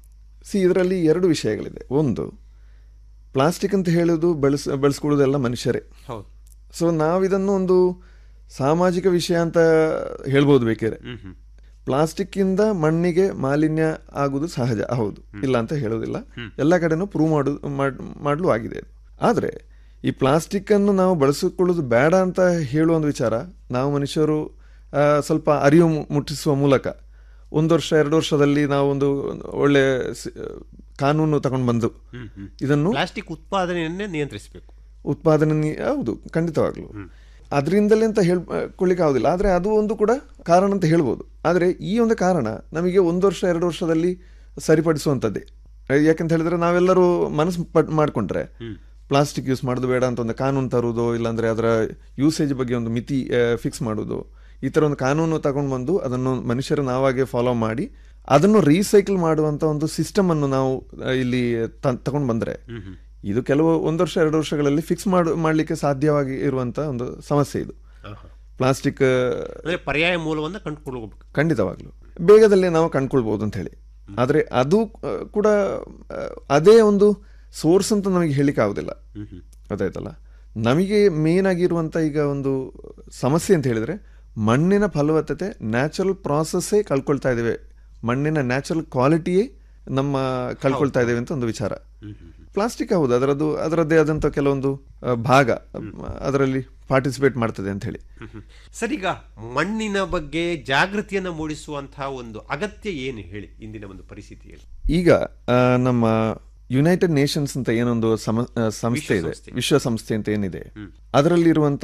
ಸಿ ಇದರಲ್ಲಿ ಎರಡು ವಿಷಯಗಳಿದೆ ಒಂದು ಪ್ಲಾಸ್ಟಿಕ್ ಅಂತ ಹೇಳೋದು ಬೆಳೆಸ್ ಬೆಳೆಸ್ಕೊಳ್ಳೋದೆಲ್ಲ ಮನುಷ್ಯರೇ ಹೌದು ಸೊ ನಾವಿದನ್ನು ಒಂದು ಸಾಮಾಜಿಕ ವಿಷಯ ಅಂತ ಹೇಳ್ಬೋದು ಬೇಕಾದ್ರೆ ಪ್ಲಾಸ್ಟಿಕ್ ಇಂದ ಮಣ್ಣಿಗೆ ಮಾಲಿನ್ಯ ಆಗುವುದು ಸಹಜ ಹೌದು ಇಲ್ಲ ಅಂತ ಹೇಳೋದಿಲ್ಲ ಎಲ್ಲ ಕಡೆನೂ ಪ್ರೂವ್ ಮಾಡು ಮಾಡ್- ಮಾಡಲು ಆಗಿದೆ ಅದು. ಆದ್ರೆ ಈ ಪ್ಲಾಸ್ಟಿಕ್ ಅನ್ನು ನಾವು ಬಳಸಿಕೊಳ್ಳೋದು ಬೇಡ ಅಂತ ಹೇಳುವ ಒಂದು ವಿಚಾರ ನಾವು ಮನುಷ್ಯರು ಆ, ಸ್ವಲ್ಪ ಅರಿವು ಮು- ಮುಟ್ಟಿಸುವ ಮೂಲಕ ಒಂದು ವರ್ಷ ಎರಡು ವರ್ಷದಲ್ಲಿ ನಾವು ಒಂದು ಒಳ್ಳೆ ಸಿ- ಕಾನೂನು ತಗೊಂಡು ಬಂದು ಇದನ್ನು ಪ್ಲಾಸ್ಟಿಕ್ ಉತ್ಪಾದನೆಯನ್ನೇ ನಿಯಂತ್ರಿಸಬೇಕು ಉತ್ಪಾದನೆ ನಿ- ಹೌದು ಖಂಡಿತವಾಗ್ಲು ಅದರಿಂದಲೇ ಅಂತ ಹೇಳ್ಕೊಳ್ಳಿಕ್ಕೆ ಆಗೋದಿಲ್ಲ ಆದರೆ ಅದು ಒಂದು ಕೂಡ ಕಾರಣ ಅಂತ ಹೇಳ್ಬೋದು ಆದರೆ ಈ ಒಂದು ಕಾರಣ ನಮಗೆ ಒಂದು ವರ್ಷ ಎರಡು ವರ್ಷದಲ್ಲಿ ಸರಿಪಡಿಸುವಂಥದ್ದೇ ಯಾಕಂತ ಹೇಳಿದ್ರೆ ನಾವೆಲ್ಲರೂ ಮನಸ್ಸು ಪಟ್ ಮಾಡ್ಕೊಂಡ್ರೆ ಪ್ಲಾಸ್ಟಿಕ್ ಯೂಸ್ ಮಾಡೋದು ಬೇಡ ಅಂತ ಒಂದು ಕಾನೂನು ತರುವುದು ಇಲ್ಲಾಂದ್ರೆ ಅದರ ಯೂಸೇಜ್ ಬಗ್ಗೆ ಒಂದು ಮಿತಿ ಫಿಕ್ಸ್ ಮಾಡೋದು ಈ ಥರ ಒಂದು ಕಾನೂನು ತಗೊಂಡು ಬಂದು ಅದನ್ನು ಮನುಷ್ಯರು ನಾವಾಗೆ ಫಾಲೋ ಮಾಡಿ ಅದನ್ನು ರೀಸೈಕಲ್ ಮಾಡುವಂತ ಒಂದು ಸಿಸ್ಟಮ್ ಅನ್ನು ನಾವು ಆ, ಇಲ್ಲಿ ತಗೊಂಡು ಬಂದ್ರೆ ಇದು ಕೆಲವು ಒಂದು ವರ್ಷ ಎರಡು ವರ್ಷಗಳಲ್ಲಿ ಫಿಕ್ಸ್ ಮಾಡು ಮಾಡ್ಲಿಕ್ಕೆ ಸಾಧ್ಯವಾಗಿ ಇರುವಂತ ಒಂದು ಸಮಸ್ಯೆ ಇದು ಪ್ಲಾಸ್ಟಿಕ್ ಅಂದ್ರೆ ಪರ್ಯಾಯ ಮೂಲವನ್ನ ಕಂಡುಕೊಳ್ಳಬೇಕು ಖಂಡಿತವಾಗ್ಲು ಬೇಗದಲ್ಲೇ ನಾವು ಕಂಡ್ಕೊಳ್ಬಹುದು ಅಂತ ಹೇಳಿ ಆದ್ರೆ ಅದು ಆ, ಕೂಡ ಆ, ಅದೇ ಒಂದು ಸೋರ್ಸ್ ಅಂತ ನಮಗೆ ಹೇಳಿಕ್ಕೆ ಆಗುದಿಲ್ಲ ಗೊತ್ತಾಯ್ತಲ್ಲ ನಮಗೆ ಮೇನ್ ಆಗಿರುವಂತ ಈಗ ಒಂದು ಸಮಸ್ಯೆ ಅಂತ ಹೇಳಿದ್ರೆ ಮಣ್ಣಿನ ಫಲವತ್ತತೆ ನ್ಯಾಚುರಲ್ ಪ್ರಾಸೆಸ್ಸೇ ಕಳ್ಕೊಳ್ತಾ ಇದ್ದೇವೆ ಮಣ್ಣಿನ ನ್ಯಾಚುರಲ್ ಕ್ವಾಲಿಟಿಯೇ ನಮ್ಮ ಕಳ್ಕೊಳ್ತಾ ಇದ್ದೇವೆ ಅಂತ ಒಂದು ವಿಚಾರ ಪ್ಲಾಸ್ಟಿಕ್ ಹೌದು ಅದರದ್ದು ಅದರದ್ದೇ ಆದಂಥ ಕೆಲವೊಂದು ಆ, ಭಾಗ ಅದರಲ್ಲಿ ಪಾರ್ಟಿಸಿಪೇಟ್ ಮಾಡ್ತದೆ ಅಂತ ಹೇಳಿ ಸರ್ ಈಗ ಮಣ್ಣಿನ ಬಗ್ಗೆ ಜಾಗೃತಿಯನ್ನ ಮೂಡಿಸುವಂತಹ ಒಂದು ಅಗತ್ಯ ಏನು ಹೇಳಿ ಇಂದಿನ ಒಂದು ಪರಿಸ್ಥಿತಿಯಲ್ಲಿ ಈಗ ಆ, ನಮ್ಮ ಯುನೈಟೆಡ್ ನೇಷನ್ಸ್ ಅಂತ ಏನೊಂದು ಸಮ ಆ, ಸಂಸ್ಥೆ ಇದೆ ವಿಶ್ವಸಂಸ್ಥೆ ಅಂತ ಏನಿದೆ ಅದರಲ್ಲಿರುವಂತ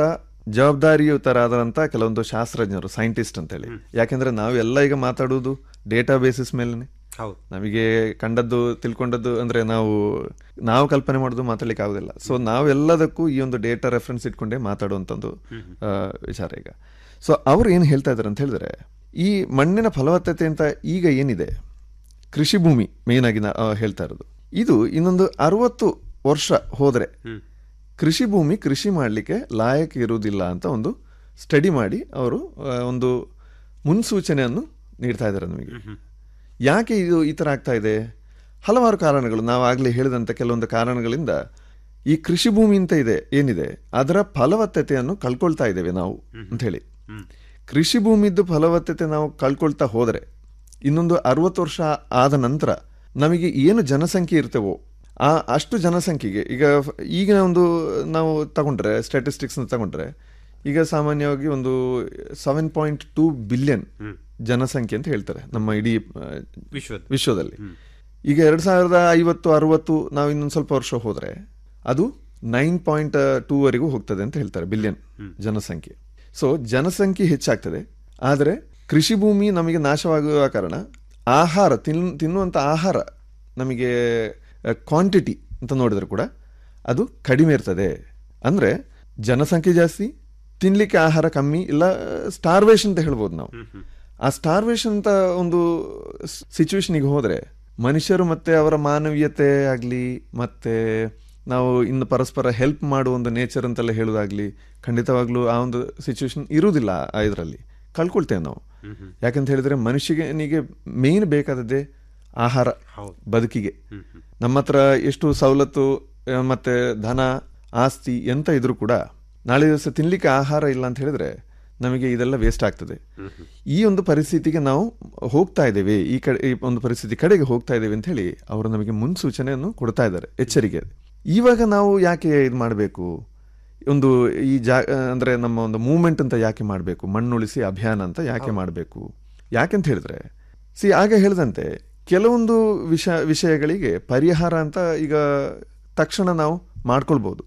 ಜವಾಬ್ದಾರಿಯುತರಾದಂತ ಕೆಲವೊಂದು ಶಾಸ್ತ್ರಜ್ಞರು ಸೈಂಟಿಸ್ಟ್ ಅಂತೇಳಿ ಯಾಕೆಂದ್ರೆ ನಾವೆಲ್ಲ ಈಗ ಮಾತಾಡುವುದು ಡೇಟಾ ಬೇಸಿಸ್ ಮೇಲೆನೆ ಹೌದು ನಮಗೆ ಕಂಡದ್ದು ತಿಳ್ಕೊಂಡದ್ದು ಅಂದ್ರೆ ನಾವು ನಾವು ಕಲ್ಪನೆ ಮಾಡೋದು ಮಾತಾಡ್ಲಿಕ್ಕೆ ಆಗುದಿಲ್ಲ ಸೊ ನಾವೆಲ್ಲದಕ್ಕೂ ಈ ಒಂದು ಡೇಟಾ ರೆಫರೆನ್ಸ್ ಇಟ್ಕೊಂಡೇ ಮಾತಾಡುವಂಥದ್ದು ಆ, ವಿಚಾರ ಈಗ ಸೊ ಅವ್ರು ಏನು ಹೇಳ್ತಾ ಇದ್ದಾರೆ ಅಂತ ಹೇಳಿದ್ರೆ ಈ ಮಣ್ಣಿನ ಫಲವತ್ತತೆ ಅಂತ ಈಗ ಏನಿದೆ ಕೃಷಿ ಭೂಮಿ ಮೇನ್ ಆಗಿ ನಾ- ಆ, ಹೇಳ್ತಾ ಇರೋದು ಇದು ಇನ್ನೊಂದು ಅರವತ್ತು ವರ್ಷ ಹೋದ್ರೆ ಕೃಷಿ ಭೂಮಿ ಕೃಷಿ ಮಾಡಲಿಕ್ಕೆ ಲಾಯಕ್ ಇರುವುದಿಲ್ಲ ಅಂತ ಒಂದು ಸ್ಟಡಿ ಮಾಡಿ ಅವರು ಆ, ಒಂದು ಮುನ್ಸೂಚನೆಯನ್ನು ನೀಡ್ತಾ ಇದ್ದಾರೆ ನಮಗೆ ಯಾಕೆ ಇದು ಈ ಥರ ಆಗ್ತಾ ಇದೆ ಹಲವಾರು ಕಾರಣಗಳು ನಾವು ಆಗಲೇ ಹೇಳಿದಂಥ ಕೆಲವೊಂದು ಕಾರಣಗಳಿಂದ ಈ ಕೃಷಿ ಭೂಮಿ ಅಂತ ಇದೆ ಏನಿದೆ ಅದರ ಫಲವತ್ತತೆಯನ್ನು ಕಳ್ಕೊಳ್ತಾ ಇದ್ದೇವೆ ನಾವು ಅಂತ ಹೇಳಿ ಕೃಷಿ ಭೂಮಿದ್ದು ಫಲವತ್ತತೆ ನಾವು ಕಳ್ಕೊಳ್ತಾ ಹೋದರೆ ಇನ್ನೊಂದು ಅರವತ್ತು ವರ್ಷ ಆದ ನಂತರ ನಮಗೆ ಏನು ಜನಸಂಖ್ಯೆ ಇರ್ತೇವೋ ಆ ಅಷ್ಟು ಜನಸಂಖ್ಯೆಗೆ ಈಗ ಫ- ಈಗಿನ ಒಂದು ನಾವು ತಗೊಂಡ್ರೆ ಸ್ಟ್ಯಾಟಿಸ್ಟಿಕ್ಸ್ನ ತಗೊಂಡ್ರೆ ಈಗ ಸಾಮಾನ್ಯವಾಗಿ ಒಂದು ಸೆವೆನ್ ಪಾಯಿಂಟ್ ಟೂ ಬಿಲಿಯನ್ ಜನಸಂಖ್ಯೆ ಅಂತ ಹೇಳ್ತಾರೆ ನಮ್ಮ ಇಡೀ ಆ, ವಿಶ್ವದ ವಿಶ್ವದಲ್ಲಿ ಈಗ ಎರಡ್ ಸಾವಿರದ ಐವತ್ತು ಅರವತ್ತು ನಾವು ಇನ್ನೊಂದು ಸ್ವಲ್ಪ ವರ್ಷ ಹೋದ್ರೆ ಅದು ನೈನ್ ಪಾಯಿಂಟ್ ಟೂ ವರೆಗೂ ಹೋಗ್ತದೆ ಅಂತ ಹೇಳ್ತಾರೆ ಬಿಲಿಯನ್ ಜನಸಂಖ್ಯೆ ಸೊ ಜನಸಂಖ್ಯೆ ಹೆಚ್ಚಾಗ್ತದೆ ಆದರೆ ಕೃಷಿ ಭೂಮಿ ನಮಗೆ ನಾಶವಾಗುವ ಕಾರಣ ಆಹಾರ ತಿನ್ ತಿನ್ನುವಂಥ ಆಹಾರ ನಮಗೆ ಕ್ವಾಂಟಿಟಿ ಅಂತ ನೋಡಿದ್ರೆ ಕೂಡ ಅದು ಕಡಿಮೆ ಇರ್ತದೆ ಅಂದರೆ ಜನಸಂಖ್ಯೆ ಜಾಸ್ತಿ ತಿನ್ಲಿಕ್ಕೆ ಆಹಾರ ಕಮ್ಮಿ ಇಲ್ಲ ಸ್ಟಾರ್ವೇಷನ್ ಅಂತ ಹೇಳ್ಬೋದು ನಾವು ಆ ಸ್ಟಾರ್ವೇಷನ್ ಅಂತ ಒಂದು ಸಿಚುವೇಶನ್ಗೆ ಹೋದರೆ ಮನುಷ್ಯರು ಮತ್ತೆ ಅವರ ಮಾನವೀಯತೆ ಆಗಲಿ ಮತ್ತೆ ನಾವು ಇನ್ನು ಪರಸ್ಪರ ಹೆಲ್ಪ್ ಮಾಡುವ ಒಂದು ನೇಚರ್ ಅಂತೆಲ್ಲ ಹೇಳೋದಾಗ್ಲಿ ಖಂಡಿತವಾಗ್ಲೂ ಆ ಒಂದು ಸಿಚುವೇಶನ್ ಇರುವುದಿಲ್ಲ ಆ ಇದರಲ್ಲಿ ಕಳ್ಕೊಳ್ತೇವೆ ನಾವು ಯಾಕಂತ ಹೇಳಿದ್ರೆ ಮನುಷ್ಯನಿಗೆ ಮೇನ್ ಬೇಕಾದದ್ದೇ ಆಹಾರ ಬದುಕಿಗೆ ನಮ್ಮ ಹತ್ರ ಎಷ್ಟು ಸವಲತ್ತು ಆ, ಮತ್ತೆ ಧನ ಆಸ್ತಿ ಎಂತ ಇದ್ರೂ ಕೂಡ ನಾಳೆ ದಿವಸ ತಿನ್ಲಿಕ್ಕೆ ಆಹಾರ ಇಲ್ಲ ಅಂತ ಹೇಳಿದ್ರೆ ನಮಗೆ ಇದೆಲ್ಲ ವೇಸ್ಟ್ ಆಗ್ತದೆ ಈ ಒಂದು ಪರಿಸ್ಥಿತಿಗೆ ನಾವು ಹೋಗ್ತಾ ಇದ್ದೇವೆ ಈ ಕಡೆ ಈ ಒಂದು ಪರಿಸ್ಥಿತಿ ಕಡೆಗೆ ಹೋಗ್ತಾ ಇದ್ದೇವೆ ಅಂತ ಹೇಳಿ ಅವರು ನಮಗೆ ಮುನ್ಸೂಚನೆಯನ್ನು ಕೊಡ್ತಾ ಇದ್ದಾರೆ ಎಚ್ಚರಿಕೆ ಇವಾಗ ನಾವು ಯಾಕೆ ಇದು ಮಾಡಬೇಕು ಒಂದು ಈ ಜಾ ಅಂದ್ರೆ ನಮ್ಮ ಒಂದು ಮೂವ್ಮೆಂಟ್ ಅಂತ ಯಾಕೆ ಮಾಡಬೇಕು ಮಣ್ಣುಳಿಸಿ ಅಭಿಯಾನ ಅಂತ ಯಾಕೆ ಮಾಡಬೇಕು ಯಾಕೆಂತ ಹೇಳಿದ್ರೆ ಸಿ ಆಗ ಹೇಳಿದಂತೆ ಕೆಲವೊಂದು ವಿಷ ವಿಷಯಗಳಿಗೆ ಪರಿಹಾರ ಅಂತ ಈಗ ತಕ್ಷಣ ನಾವು ಮಾಡ್ಕೊಳ್ಬೋದು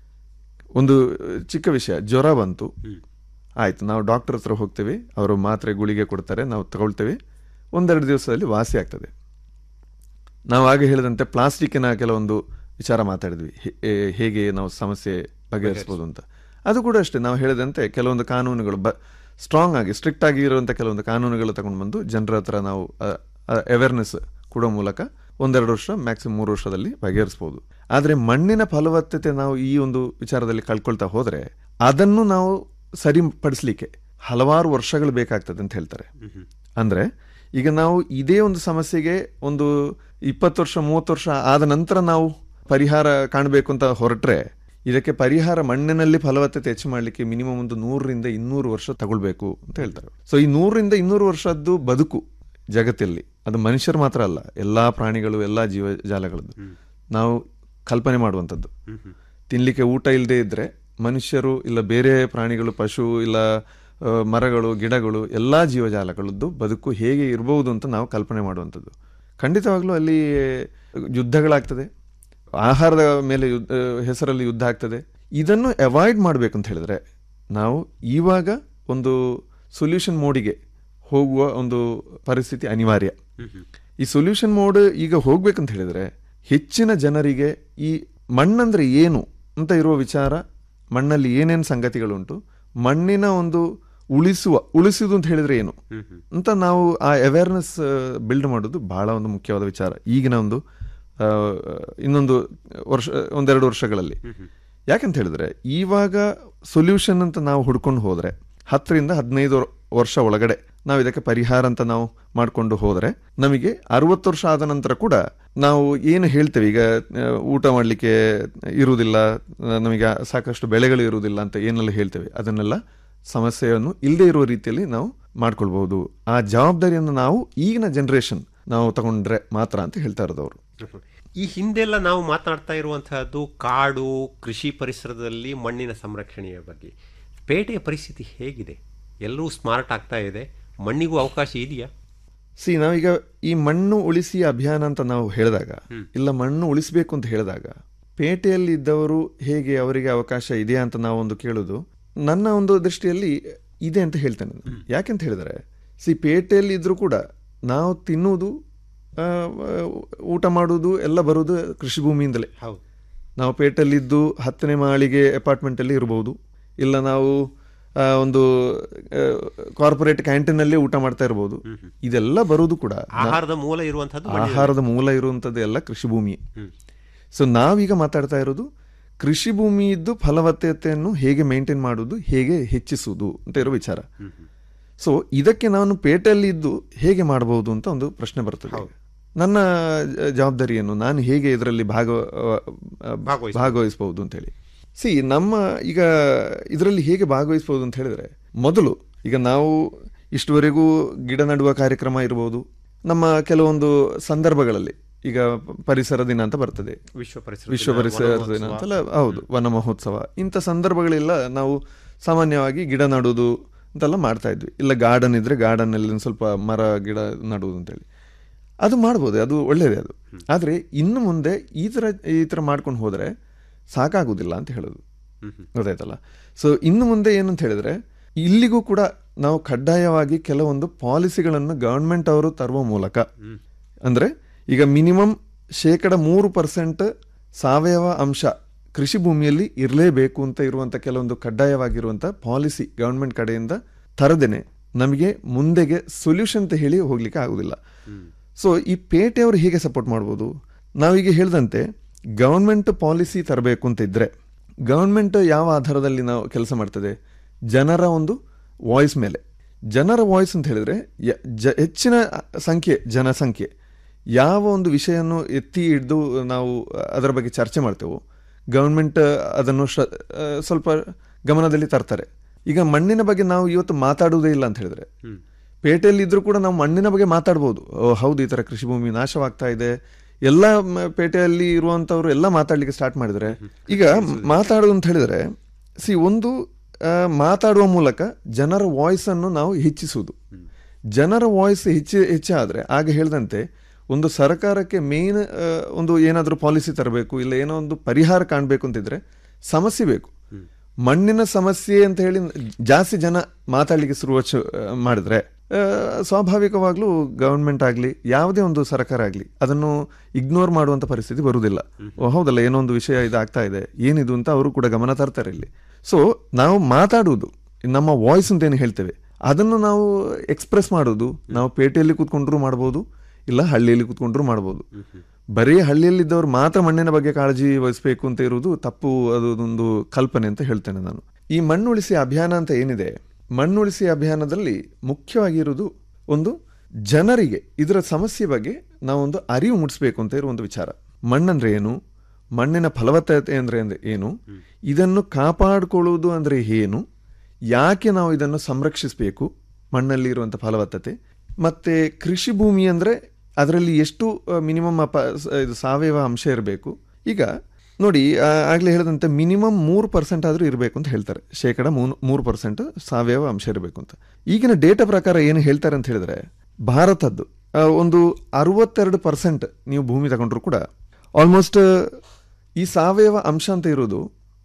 ಒಂದು ಚಿಕ್ಕ ವಿಷಯ ಜ್ವರ ಬಂತು ಆಯ್ತು ನಾವು ಡಾಕ್ಟರ್ ಹತ್ರ ಹೋಗ್ತೇವೆ ಅವರು ಮಾತ್ರೆ ಗುಳಿಗೆ ಕೊಡ್ತಾರೆ ನಾವು ತಗೊಳ್ತೇವೆ ಒಂದೆರಡು ದಿವಸದಲ್ಲಿ ವಾಸಿ ಆಗ್ತದೆ ನಾವು ಆಗ ಹೇಳಿದಂತೆ ಪ್ಲಾಸ್ಟಿಕ್ಕಿನ ಕೆಲವೊಂದು ವಿಚಾರ ಮಾತಾಡಿದ್ವಿ ಹೇ- ಹೇ- ಹೇಗೆ ನಾವು ಸಮಸ್ಯೆ ಬಗೆಹರಿಸ್ಬೋದು ಅಂತ ಅದು ಕೂಡ ಅಷ್ಟೇ ನಾವು ಹೇಳಿದಂತೆ ಕೆಲವೊಂದು ಕಾನೂನುಗಳು ಬ ಸ್ಟ್ರಾಂಗ್ ಆಗಿ ಸ್ಟ್ರಿಕ್ಟ್ ಆಗಿ ಇರುವಂಥ ಕೆಲವೊಂದು ಕಾನೂನುಗಳು ತಗೊಂಡು ಬಂದು ಜನರ ಹತ್ರ ನಾವು ಅವೇರ್ನೆಸ್ ಕೊಡೋ ಮೂಲಕ ಒಂದೆರಡು ವರ್ಷ ಮ್ಯಾಕ್ಸಿಮಮ್ ಮೂರು ವರ್ಷದಲ್ಲಿ ಬಗೆಹರಿಸ್ಬೋದು ಆದರೆ ಮಣ್ಣಿನ ಫಲವತ್ತತೆ ನಾವು ಈ ಒಂದು ವಿಚಾರದಲ್ಲಿ ಕಳ್ಕೊಳ್ತಾ ಹೋದರೆ ಅದನ್ನು ನಾವು ಸರಿಪಡಿಸ್ಲಿಕ್ಕೆ ಹಲವಾರು ವರ್ಷಗಳು ಬೇಕಾಗ್ತದೆ ಅಂತ ಹೇಳ್ತಾರೆ ಅಂದ್ರೆ ಈಗ ನಾವು ಇದೇ ಒಂದು ಸಮಸ್ಯೆಗೆ ಒಂದು ಇಪ್ಪತ್ತು ವರ್ಷ ಮೂವತ್ತು ವರ್ಷ ಆದ ನಂತರ ನಾವು ಪರಿಹಾರ ಕಾಣಬೇಕು ಅಂತ ಹೊರಟ್ರೆ ಇದಕ್ಕೆ ಪರಿಹಾರ ಮಣ್ಣಿನಲ್ಲಿ ಫಲವತ್ತತೆ ಹೆಚ್ಚು ಮಾಡಲಿಕ್ಕೆ ಮಿನಿಮಮ್ ಒಂದು ನೂರರಿಂದ ಇನ್ನೂರು ವರ್ಷ ತಗೊಳ್ಬೇಕು ಅಂತ ಹೇಳ್ತಾರೆ ಸೊ ಈ ನೂರರಿಂದ ಇನ್ನೂರು ವರ್ಷದ್ದು ಬದುಕು ಜಗತ್ತಲ್ಲಿ ಅದು ಮನುಷ್ಯರು ಮಾತ್ರ ಅಲ್ಲ ಎಲ್ಲಾ ಪ್ರಾಣಿಗಳು ಎಲ್ಲಾ ಜೀವಜಾಲಗಳದ್ದು ನಾವು ಕಲ್ಪನೆ ಮಾಡುವಂಥದ್ದು ತಿನ್ಲಿಕ್ಕೆ ಊಟ ಇಲ್ಲದೆ ಇದ್ರೆ ಮನುಷ್ಯರು ಇಲ್ಲ ಬೇರೆ ಪ್ರಾಣಿಗಳು ಪಶು ಇಲ್ಲ ಆ, ಮರಗಳು ಗಿಡಗಳು ಎಲ್ಲ ಜೀವಜಾಲಗಳದ್ದು ಬದುಕು ಹೇಗೆ ಇರಬಹುದು ಅಂತ ನಾವು ಕಲ್ಪನೆ ಮಾಡುವಂಥದ್ದು ಖಂಡಿತವಾಗ್ಲೂ ಅಲ್ಲಿ ಯುದ್ಧಗಳಾಗ್ತದೆ ಆಹಾರದ ಮೇಲೆ ಯುದ್ಧ ಹೆಸರಲ್ಲಿ ಯುದ್ಧ ಆಗ್ತದೆ ಇದನ್ನು ಅವಾಯ್ಡ್ ಮಾಡಬೇಕು ಅಂತ ಹೇಳಿದ್ರೆ ನಾವು ಇವಾಗ ಒಂದು ಸೊಲ್ಯೂಷನ್ ಮೋಡಿಗೆ ಹೋಗುವ ಒಂದು ಪರಿಸ್ಥಿತಿ ಅನಿವಾರ್ಯ ಈ ಸೊಲ್ಯೂಷನ್ ಮೋಡ್ ಈಗ ಹೋಗ್ಬೇಕಂತ ಹೇಳಿದ್ರೆ ಹೆಚ್ಚಿನ ಜನರಿಗೆ ಈ ಮಣ್ಣಂದ್ರೆ ಏನು ಅಂತ ಇರುವ ವಿಚಾರ ಮಣ್ಣಲ್ಲಿ ಏನೇನು ಸಂಗತಿಗಳುಂಟು ಮಣ್ಣಿನ ಒಂದು ಉಳಿಸುವ ಉಳಿಸುವುದು ಅಂತ ಹೇಳಿದ್ರೆ ಏನು ಅಂತ ನಾವು ಆ ಅವೇರ್ನೆಸ್ ಬಿಲ್ಡ್ ಮಾಡೋದು ಬಹಳ ಒಂದು ಮುಖ್ಯವಾದ ವಿಚಾರ ಈಗಿನ ಒಂದು ಆ, ಇನ್ನೊಂದು ವರ್ಷ ಒಂದೆರಡು ವರ್ಷಗಳಲ್ಲಿ ಯಾಕಂತ ಹೇಳಿದ್ರೆ ಇವಾಗ ಸೊಲ್ಯೂಷನ್ ಅಂತ ನಾವು ಹುಡ್ಕೊಂಡು ಹೋದ್ರೆ ಹತ್ತರಿಂದ ಹದಿನೈದು ವರ್ಷ ಒಳಗಡೆ ನಾವು ಇದಕ್ಕೆ ಪರಿಹಾರ ಅಂತ ನಾವು ಮಾಡ್ಕೊಂಡು ಹೋದ್ರೆ ನಮಗೆ ಅರವತ್ತು ವರ್ಷ ಆದ ನಂತರ ಕೂಡ ನಾವು ಏನು ಹೇಳ್ತೇವೆ ಈಗ ಆ, ಊಟ ಮಾಡಲಿಕ್ಕೆ ಇರುವುದಿಲ್ಲ ಆ, ನಮಗೆ ಸಾಕಷ್ಟು ಬೆಳೆಗಳು ಇರುವುದಿಲ್ಲ ಅಂತ ಏನೆಲ್ಲ ಹೇಳ್ತೇವೆ ಅದನ್ನೆಲ್ಲ ಸಮಸ್ಯೆಯನ್ನು ಇಲ್ಲದೆ ಇರುವ ರೀತಿಯಲ್ಲಿ ನಾವು ಮಾಡ್ಕೊಳ್ಬಹುದು ಆ ಜವಾಬ್ದಾರಿಯನ್ನು ನಾವು ಈಗಿನ ಜನರೇಷನ್ ನಾವು ತಗೊಂಡ್ರೆ ಮಾತ್ರ ಅಂತ ಹೇಳ್ತಾ ಇರೋದು ಅವರು ಈ ಹಿಂದೆಲ್ಲ ನಾವು ಮಾತನಾಡ್ತಾ ಇರುವಂತಹದ್ದು ಕಾಡು ಕೃಷಿ ಪರಿಸರದಲ್ಲಿ ಮಣ್ಣಿನ ಸಂರಕ್ಷಣೆಯ ಬಗ್ಗೆ ಪೇಟೆಯ ಪರಿಸ್ಥಿತಿ ಹೇಗಿದೆ ಎಲ್ಲರೂ ಸ್ಮಾರ್ಟ್ ಆಗ್ತಾ ಇದೆ ಮಣ್ಣಿಗೂ ಅವಕಾಶ ಇದೆಯಾ ಸಿ ನಾವೀಗ ಈ ಮಣ್ಣು ಉಳಿಸಿ ಅಭಿಯಾನ ಅಂತ ನಾವು ಹೇಳಿದಾಗ ಇಲ್ಲ ಮಣ್ಣು ಉಳಿಸಬೇಕು ಅಂತ ಹೇಳಿದಾಗ ಪೇಟೆಯಲ್ಲಿ ಇದ್ದವರು ಹೇಗೆ ಅವರಿಗೆ ಅವಕಾಶ ಇದೆಯಾ ಅಂತ ನಾವು ಒಂದು ಕೇಳೋದು ನನ್ನ ಒಂದು ದೃಷ್ಟಿಯಲ್ಲಿ ಇದೆ ಅಂತ ಹೇಳ್ತೇನೆ ನಾನು. ಯಾಕೆಂತ ಹೇಳಿದರೆ ಸಿ ಪೇಟೆಯಲ್ಲಿ ಇದ್ರೂ ಕೂಡ ನಾವು ತಿನ್ನುವುದು ಆ, ಊಟ ಮಾಡುವುದು ಎಲ್ಲ ಬರುವುದು ಕೃಷಿ ಭೂಮಿಯಿಂದಲೇ ಹೌದು ನಾವು ಪೇಟೆಯಲ್ಲಿದ್ದು ಹತ್ತನೇ ಮಾಳಿಗೆ ಅಪಾರ್ಟ್ಮೆಂಟಲ್ಲಿ ಇರ್ಬೋದು ಇಲ್ಲ ನಾವು ಆ, ಒಂದು ಕಾರ್ಪೊರೇಟ್ ಕ್ಯಾಂಟೀನಲ್ಲಿ ಊಟ ಮಾಡ್ತಾ ಇರ್ಬೋದು ಇದೆಲ್ಲ ಬರುವುದು ಕೂಡ ಆಹಾರದ ಮೂಲ ಇರುವಂತಹದ್ದು ಆಹಾರದ ಮೂಲ ಇರುವಂಥದ್ದು ಎಲ್ಲ ಕೃಷಿ ಭೂಮಿ ಸೊ ನಾವೀಗ ಮಾತಾಡ್ತಾ ಇರೋದು ಕೃಷಿ ಭೂಮಿ ಇದ್ದು ಫಲವತ್ತತೆಯನ್ನು ಹೇಗೆ ಮೇಂಟೈನ್ ಮಾಡುವುದು ಹೇಗೆ ಹೆಚ್ಚಿಸುವುದು ಅಂತ ಇರೋ ವಿಚಾರ ಸೊ ಇದಕ್ಕೆ ನಾನು ಪೇಟೆಯಲ್ಲಿ ಇದ್ದು ಹೇಗೆ ಮಾಡಬಹುದು ಅಂತ ಒಂದು ಪ್ರಶ್ನೆ ಬರ್ತದೆ ನನ್ನ ಜ- ಜವಾಬ್ದಾರಿ ಏನು ನಾನು ಹೇಗೆ ಇದರಲ್ಲಿ ಭಾಗ ಭಾಗವಹಿಸ್ಬೋದು. ಭಾಗವಹಿಸಬಹುದು ಅಂತ ಹೇಳಿ ಸಿ ನಮ್ಮ ಈಗ ಇದರಲ್ಲಿ ಹೇಗೆ ಭಾಗವಹಿಸಬಹುದು ಅಂತ ಹೇಳಿದ್ರೆ ಮೊದಲು ಈಗ ನಾವು ಇಷ್ಟುವರೆಗೂ ಗಿಡ ನೆಡುವ ಕಾರ್ಯಕ್ರಮ ಇರಬಹುದು ನಮ್ಮ ಕೆಲವೊಂದು ಸಂದರ್ಭಗಳಲ್ಲಿ ಈಗ ಪರಿಸರ ದಿನ ಅಂತ ಬರ್ತದೆ ವಿಶ್ವ ಪರಿಸರ ವಿಶ್ವ ದಿನ, ಪರಿಸರ ವನ ದಿನ ಮಹೋತ್ಸವ. ಅಂತೆಲ್ಲ ಹೌದು ವನ ಮಹೋತ್ಸವ ಇಂಥ ಸಂದರ್ಭಗಳೆಲ್ಲ ನಾವು ಸಾಮಾನ್ಯವಾಗಿ ಗಿಡ ನಡುವುದು ಅಂತೆಲ್ಲ ಮಾಡ್ತಾ ಇದ್ವಿ ಇಲ್ಲ ಗಾರ್ಡನ್ ಇದ್ರೆ ಗಾರ್ಡನ್ ಅಲ್ಲಿ ಒಂದ್ ಸ್ವಲ್ಪ ಮರ ಗಿಡ ನಡುವುದು ಅಂತೇಳಿ ಅದು ಮಾಡ್ಬೋದು ಅದು ಒಳ್ಳೇದೇ ಅದು ಆದರೆ ಇನ್ನು ಮುಂದೆ ಈ ಥರ ಈ ಥರ ಮಾಡ್ಕೊಂಡು ಹೋದರೆ ಸಾಕಾಗುವುದಿಲ್ಲ ಅಂತ ಹೇಳೋದು ಗೊತ್ತಾಯ್ತಲ್ಲ ಸೊ ಇನ್ನು ಮುಂದೆ ಏನಂತ ಹೇಳಿದ್ರೆ ಇಲ್ಲಿಗೂ ಕೂಡ ನಾವು ಕಡ್ಡಾಯವಾಗಿ ಕೆಲವೊಂದು ಪಾಲಿಸಿಗಳನ್ನು ಗವರ್ಮೆಂಟ್ ಅವರು ತರುವ ಮೂಲಕ ಅಂದ್ರೆ ಈಗ ಮಿನಿಮಮ್ ಶೇಕಡ ಮೂರು ಪರ್ಸೆಂಟ್ ಸಾವಯವ ಅಂಶ ಕೃಷಿ ಭೂಮಿಯಲ್ಲಿ ಇರಲೇಬೇಕು ಅಂತ ಇರುವಂತ ಕೆಲವೊಂದು ಕಡ್ಡಾಯವಾಗಿರುವಂತ ಪಾಲಿಸಿ ಗವರ್ಮೆಂಟ್ ಕಡೆಯಿಂದ ತರದೇನೆ ನಮಗೆ ಮುಂದೆಗೆ ಸೊಲ್ಯೂಷನ್ ಅಂತ ಹೇಳಿ ಹೋಗ್ಲಿಕ್ಕೆ ಆಗುದಿಲ್ಲ ಸೊ ಈ ಪೇಟೆಯವರು ಹೇಗೆ ಸಪೋರ್ಟ್ ಮಾಡ್ಬೋದು ನಾವೀಗ ಹೇಳಿದಂತೆ ಗವರ್ಮೆಂಟ್ ಪಾಲಿಸಿ ತರಬೇಕು ಅಂತ ಇದ್ರೆ ಗವರ್ಮೆಂಟ್ ಯಾವ ಆಧಾರದಲ್ಲಿ ನಾವು ಕೆಲಸ ಮಾಡ್ತದೆ ಜನರ ಒಂದು ವಾಯ್ಸ್ ಮೇಲೆ ಜನರ ವಾಯ್ಸ್ ಅಂತ ಹೇಳಿದ್ರೆ ಯ- ಜ ಹೆಚ್ಚಿನ ಸಂಖ್ಯೆ ಜನಸಂಖ್ಯೆ ಯಾವ ಒಂದು ವಿಷಯನ್ನು ಎತ್ತಿ ಹಿಡಿದು ನಾವು ಅದರ ಬಗ್ಗೆ ಚರ್ಚೆ ಮಾಡ್ತೇವೋ ಗವರ್ಮೆಂಟ್ ಅದನ್ನು ಶ್ರ- ಆ, ಸ್ವಲ್ಪ ಗಮನದಲ್ಲಿ ತರ್ತಾರೆ ಈಗ ಮಣ್ಣಿನ ಬಗ್ಗೆ ನಾವು ಇವತ್ತು ಮಾತಾಡುವುದೇ ಇಲ್ಲ ಅಂತ ಹೇಳಿದ್ರೆ ಪೇಟೆಯಲ್ಲಿ ಇದ್ರೂ ಕೂಡ ನಾವು ಮಣ್ಣಿನ ಬಗ್ಗೆ ಮಾತಾಡ್ಬೋದು ಓ ಹೌದು ಈ ತರ ಕೃಷಿ ಭೂಮಿ ನಾಶವಾಗ್ತಾ ಇದೆ ಎಲ್ಲ ಮ- ಪೇಟೆಯಲ್ಲಿ ಇರುವಂತವ್ರು ಎಲ್ಲ ಮಾತಾಡ್ಲಿಕ್ಕೆ ಸ್ಟಾರ್ಟ್ ಮಾಡಿದ್ರೆ ಈಗ ಮಾತಾಡುದು ಅಂತ ಹೇಳಿದ್ರೆ ಸಿ ಒಂದು ಆ, ಮಾತಾಡುವ ಮೂಲಕ ಜನರ ವಾಯ್ಸ್ ಅನ್ನು ನಾವು ಹೆಚ್ಚಿಸುವುದು ಜನರ ವಾಯ್ಸ್ ಹೆಚ್ಚಿ ಹೆಚ್ಚಾದ್ರೆ ಆಗ ಹೇಳಿದಂತೆ ಒಂದು ಸರ್ಕಾರಕ್ಕೆ ಮೇನ್ ಒಂದು ಏನಾದರೂ ಪಾಲಿಸಿ ತರಬೇಕು ಇಲ್ಲ ಏನೋ ಒಂದು ಪರಿಹಾರ ಕಾಣಬೇಕು ಅಂತಿದ್ರೆ ಸಮಸ್ಯೆ ಬೇಕು ಮಣ್ಣಿನ ಸಮಸ್ಯೆ ಅಂತ ಹೇಳಿ ಜಾಸ್ತಿ ಜನ ಮಾತಾಡ್ಲಿಕ್ಕೆ ಶುರು ಮಾಡಿದ್ರೆ ಆ, ಸ್ವಾಭಾವಿಕವಾಗ್ಲೂ ಗವರ್ಮೆಂಟ್ ಆಗಲಿ ಯಾವುದೇ ಒಂದು ಸರ್ಕಾರ ಆಗಲಿ ಅದನ್ನು ಇಗ್ನೋರ್ ಮಾಡುವಂತ ಪರಿಸ್ಥಿತಿ ಬರುವುದಿಲ್ಲ ಓ, ಹೌದಲ್ಲ ಏನೋ ಒಂದು ವಿಷಯ ಇದಾಗ್ತಾ ಇದೆ ಏನಿದು ಅಂತ ಅವರು ಕೂಡ ಗಮನ ತರ್ತಾರೆ ಇಲ್ಲಿ ಸೊ ನಾವು ಮಾತಾಡುವುದು ನಮ್ಮ ವಾಯ್ಸ್ ಅಂತ ಏನು ಹೇಳ್ತೇವೆ ಅದನ್ನು ನಾವು ಎಕ್ಸ್ಪ್ರೆಸ್ ಮಾಡೋದು ನಾವು ಪೇಟೆಯಲ್ಲಿ ಕೂತ್ಕೊಂಡ್ರು ಮಾಡ್ಬೋದು ಇಲ್ಲ ಹಳ್ಳಿಯಲ್ಲಿ ಕೂತ್ಕೊಂಡ್ರು ಮಾಡ್ಬೋದು ಬರೀ ಹಳ್ಳಿಯಲ್ಲಿದ್ದವ್ರು ಮಾತ್ರ ಮಣ್ಣಿನ ಬಗ್ಗೆ ಕಾಳಜಿ ವಹಿಸಬೇಕು ಅಂತ ಇರುವುದು ತಪ್ಪು ಅದೊಂದು ಕಲ್ಪನೆ ಅಂತ ಹೇಳ್ತೇನೆ ನಾನು ಈ ಮಣ್ಣುಳಿಸಿ ಅಭಿಯಾನ ಅಂತ ಏನಿದೆ ಮಣ್ಣುಳಿಸಿ ಅಭಿಯಾನದಲ್ಲಿ ಮುಖ್ಯವಾಗಿರುವುದು ಒಂದು ಜನರಿಗೆ ಇದರ ಸಮಸ್ಯೆ ಬಗ್ಗೆ ನಾವೊಂದು ಅರಿವು ಮೂಡಿಸಬೇಕು ಅಂತ ಇರುವ ಒಂದು ವಿಚಾರ ಮಣ್ಣಂದ್ರೆ ಏನು ಮಣ್ಣಿನ ಫಲವತ್ತತೆ ಅಂದ್ರೆ ಅಂದ್ರೆ ಏನು ಇದನ್ನು ಕಾಪಾಡಿಕೊಳ್ಳುವುದು ಅಂದ್ರೆ ಏನು ಯಾಕೆ ನಾವು ಇದನ್ನು ಸಂರಕ್ಷಿಸಬೇಕು ಮಣ್ಣಲ್ಲಿ ಇರುವಂಥ ಫಲವತ್ತತೆ ಮತ್ತೆ ಕೃಷಿ ಭೂಮಿ ಅಂದ್ರೆ ಅದರಲ್ಲಿ ಎಷ್ಟು ಮಿನಿಮಮ್ ಇದು ಸಾವಯವ ಅಂಶ ಇರಬೇಕು ಈಗ ನೋಡಿ ಆ, ಆಗ್ಲೇ ಹೇಳಿದಂತೆ ಮಿನಿಮಮ್ ಮೂರು ಪರ್ಸೆಂಟ್ ಆದರೂ ಇರಬೇಕು ಅಂತ ಹೇಳ್ತಾರೆ ಶೇಕಡ ಮೂರು ಮೂರು ಪರ್ಸೆಂಟ್ ಸಾವಯವ ಅಂಶ ಇರಬೇಕು ಅಂತ ಈಗಿನ ಡೇಟಾ ಪ್ರಕಾರ ಏನು ಹೇಳ್ತಾರೆ ಅಂತ ಹೇಳಿದ್ರೆ ಭಾರತದ್ದು ಆ, ಒಂದು ಅರವತ್ತೆರಡು ಪರ್ಸೆಂಟ್ ನೀವು ಭೂಮಿ ತಗೊಂಡ್ರು ಕೂಡ ಆಲ್ಮೋಸ್ಟ್ ಈ ಸಾವಯವ ಅಂಶ ಅಂತ ಇರೋದು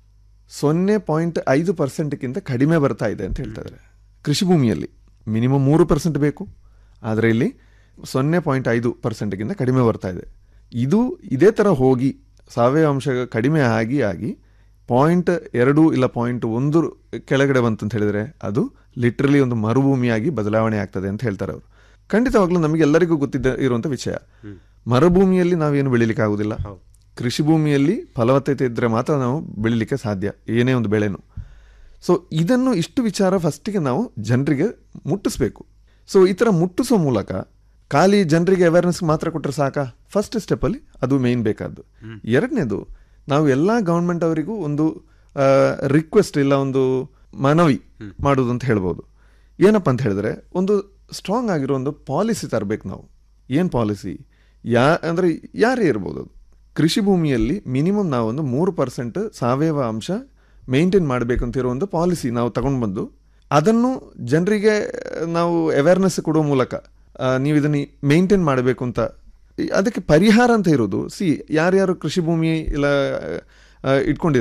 ಸೊನ್ನೆ ಪಾಯಿಂಟ್ ಐದು ಪರ್ಸೆಂಟ್ಗಿಂತ ಕಡಿಮೆ ಬರ್ತಾ ಇದೆ ಅಂತ ಹೇಳ್ತಾ ಇದ್ದಾರೆ ಕೃಷಿ ಭೂಮಿಯಲ್ಲಿ ಮಿನಿಮಮ್ ಮೂರು ಪರ್ಸೆಂಟ್ ಬೇಕು ಆದರೆ ಇಲ್ಲಿ ಸೊನ್ನೆ ಪಾಯಿಂಟ್ ಐದು ಪರ್ಸೆಂಟ್ಗಿಂತ ಕಡಿಮೆ ಬರ್ತಾ ಇದೆ ಇದು ಇದೇ ಥರ ಹೋಗಿ ಸಾವಯವ ಅಂಶ ಕಡಿಮೆ ಆಗಿ ಆಗಿ ಪಾಯಿಂಟ್ ಎರಡು ಇಲ್ಲ ಪಾಯಿಂಟ್ ಒಂದು ಕೆಳಗಡೆ ಬಂತು ಅಂತ ಹೇಳಿದ್ರೆ ಅದು ಲಿಟ್ರಲಿ ಒಂದು ಮರುಭೂಮಿಯಾಗಿ ಬದಲಾವಣೆ ಆಗ್ತದೆ ಅಂತ ಹೇಳ್ತಾರೆ ಅವರು ಖಂಡಿತವಾಗ್ಲೂ ನಮಗೆಲ್ಲರಿಗೂ ಗೊತ್ತಿದ್ದ ಇರುವಂಥ ವಿಷಯ ಮರುಭೂಮಿಯಲ್ಲಿ ನಾವೇನು ಬೆಳಿಲಿಕ್ಕೆ ಆಗುದಿಲ್ಲ ಕೃಷಿ ಭೂಮಿಯಲ್ಲಿ ಫಲವತ್ತತೆ ಇದ್ರೆ ಮಾತ್ರ ನಾವು ಬೆಳಿಲಿಕ್ಕೆ ಸಾಧ್ಯ ಏನೇ ಒಂದು ಬೆಳೆನು ಸೊ ಇದನ್ನು ಇಷ್ಟು ವಿಚಾರ ಫಸ್ಟಿಗೆ ನಾವು ಜನರಿಗೆ ಮುಟ್ಟಿಸ್ಬೇಕು ಸೊ ಈ ಥರ ಮುಟ್ಟಿಸೋ ಮೂಲಕ ಖಾಲಿ ಜನರಿಗೆ ಅವೇರ್ನೆಸ್ ಮಾತ್ರ ಕೊಟ್ಟರೆ ಸಾಕ ಫಸ್ಟ್ ಸ್ಟೆಪ್ಪಲ್ಲಿ ಅದು ಮೇನ್ ಬೇಕಾದ್ದು ಎರಡನೇದು ನಾವು ಎಲ್ಲ ಗೌರ್ಮೆಂಟ್ ಅವರಿಗೂ ಒಂದು ರಿಕ್ವೆಸ್ಟ್ ಇಲ್ಲ ಒಂದು ಮನವಿ ಮಾಡೋದು ಅಂತ ಹೇಳ್ಬೋದು ಏನಪ್ಪ ಅಂತ ಹೇಳಿದ್ರೆ ಒಂದು ಸ್ಟ್ರಾಂಗ್ ಆಗಿರೋ ಒಂದು ಪಾಲಿಸಿ ತರಬೇಕು ನಾವು ಏನು ಪಾಲಿಸಿ ಯಾ ಅಂದರೆ ಯಾರೇ ಇರ್ಬೋದು ಅದು ಕೃಷಿ ಭೂಮಿಯಲ್ಲಿ ಮಿನಿಮಮ್ ನಾವೊಂದು ಮೂರು ಪರ್ಸೆಂಟ್ ಸಾವಯವ ಅಂಶ ಮೇಂಟೈನ್ ಮಾಡಬೇಕು ಅಂತ ಇರೋ ಒಂದು ಪಾಲಿಸಿ ನಾವು ತಗೊಂಡು ಬಂದು ಅದನ್ನು ಜನರಿಗೆ ನಾವು ಅವೇರ್ನೆಸ್ ಕೊಡುವ ಮೂಲಕ ಆ, ನೀವು ಇದನ್ನು ಮೇಂಟೈನ್ ಮಾಡಬೇಕು ಅಂತ ಈ- ಅದಕ್ಕೆ ಪರಿಹಾರ ಅಂತ ಇರೋದು ಸಿ ಯಾರ್ಯಾರು ಕೃಷಿ ಭೂಮಿ ಇಲ್ಲ ಆ, ಇಟ್ಕೊಂಡಿದಾರೋ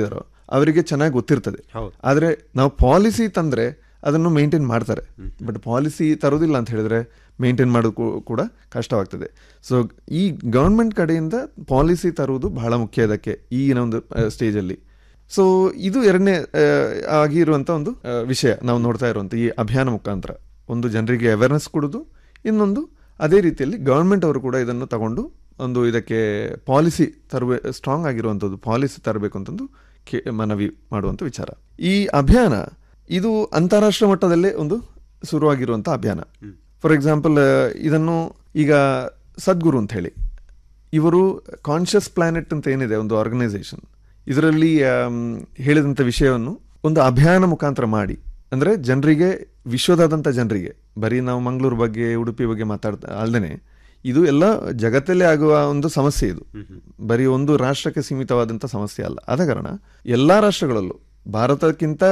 ಅವರಿಗೆ ಚೆನ್ನಾಗಿ ಗೊತ್ತಿರ್ತದೆ ಹೌದು. ಆದರೆ ನಾವು ಪಾಲಿಸಿ ತಂದ್ರೆ ಅದನ್ನು ಮೇಂಟೈನ್ ಮಾಡ್ತಾರೆ ಬಟ್ ಪಾಲಿಸಿ ತರೋದಿಲ್ಲ ಅಂತ ಹೇಳಿದ್ರೆ ಮೇಂಟೈನ್ ಮಾಡೋದು ಕೂ- ಕೂಡ ಕಷ್ಟವಾಗ್ತದೆ ಸೊ ಈ ಗೌರ್ಮೆಂಟ್ ಕಡೆಯಿಂದ ಪಾಲಿಸಿ ತರುವುದು ಬಹಳ ಮುಖ್ಯ ಅದಕ್ಕೆ ಈಗಿನ ಒಂದು ಸ್ಟೇಜಲ್ಲಿ ಸೊ ಇದು ಎರಡನೇ ಆಗಿರುವಂಥ ಒಂದು ಆ, ವಿಷಯ ನಾವು ನೋಡ್ತಾ ಇರುವಂಥ ಈ ಅಭಿಯಾನ ಮುಖಾಂತರ ಒಂದು ಜನರಿಗೆ ಅವೇರ್ನೆಸ್ ಕೊಡೋದು ಇನ್ನೊಂದು ಅದೇ ರೀತಿಯಲ್ಲಿ ಗೌರ್ಮೆಂಟ್ ಅವರು ಕೂಡ ಇದನ್ನು ತಗೊಂಡು ಒಂದು ಇದಕ್ಕೆ ಪಾಲಿಸಿ ತರಬೇ ಸ್ಟ್ರಾಂಗ್ ಆಗಿರುವಂಥದ್ದು ಪಾಲಿಸಿ ತರಬೇಕು ಅಂತಂದು ಕೇ ಮನವಿ ಮಾಡುವಂಥ ವಿಚಾರ ಈ ಅಭಿಯಾನ ಇದು ಅಂತಾರಾಷ್ಟ್ರೀಯ ಮಟ್ಟದಲ್ಲೇ ಒಂದು ಶುರುವಾಗಿರುವಂಥ ಅಭಿಯಾನ ಫಾರ್ ಎಕ್ಸಾಂಪಲ್ ಇದನ್ನು ಈಗ ಸದ್ಗುರು ಅಂತ ಹೇಳಿ ಇವರು ಕಾನ್ಷಿಯಸ್ ಪ್ಲಾನೆಟ್ ಅಂತ ಏನಿದೆ ಒಂದು ಆರ್ಗನೈಸೇಷನ್ ಇದರಲ್ಲಿ ಆಮ್, ಹೇಳಿದಂಥ ವಿಷಯವನ್ನು ಒಂದು ಅಭಿಯಾನ ಮುಖಾಂತರ ಮಾಡಿ ಅಂದರೆ ಜನರಿಗೆ ವಿಶ್ವದಾದಂಥ ಜನರಿಗೆ ಬರೀ ನಾವು ಮಂಗಳೂರು ಬಗ್ಗೆ ಉಡುಪಿ ಬಗ್ಗೆ ಮಾತಾಡ್ತಾ ಅಲ್ಲದೆ ಇದು ಎಲ್ಲ ಜಗತ್ತಲ್ಲೇ ಆಗುವ ಒಂದು ಸಮಸ್ಯೆ ಇದು ಬರೀ ಒಂದು ರಾಷ್ಟ್ರಕ್ಕೆ ಸೀಮಿತವಾದಂಥ ಸಮಸ್ಯೆ ಅಲ್ಲ ಆದ ಕಾರಣ ಎಲ್ಲ ರಾಷ್ಟ್ರಗಳಲ್ಲೂ ಭಾರತಕ್ಕಿಂತ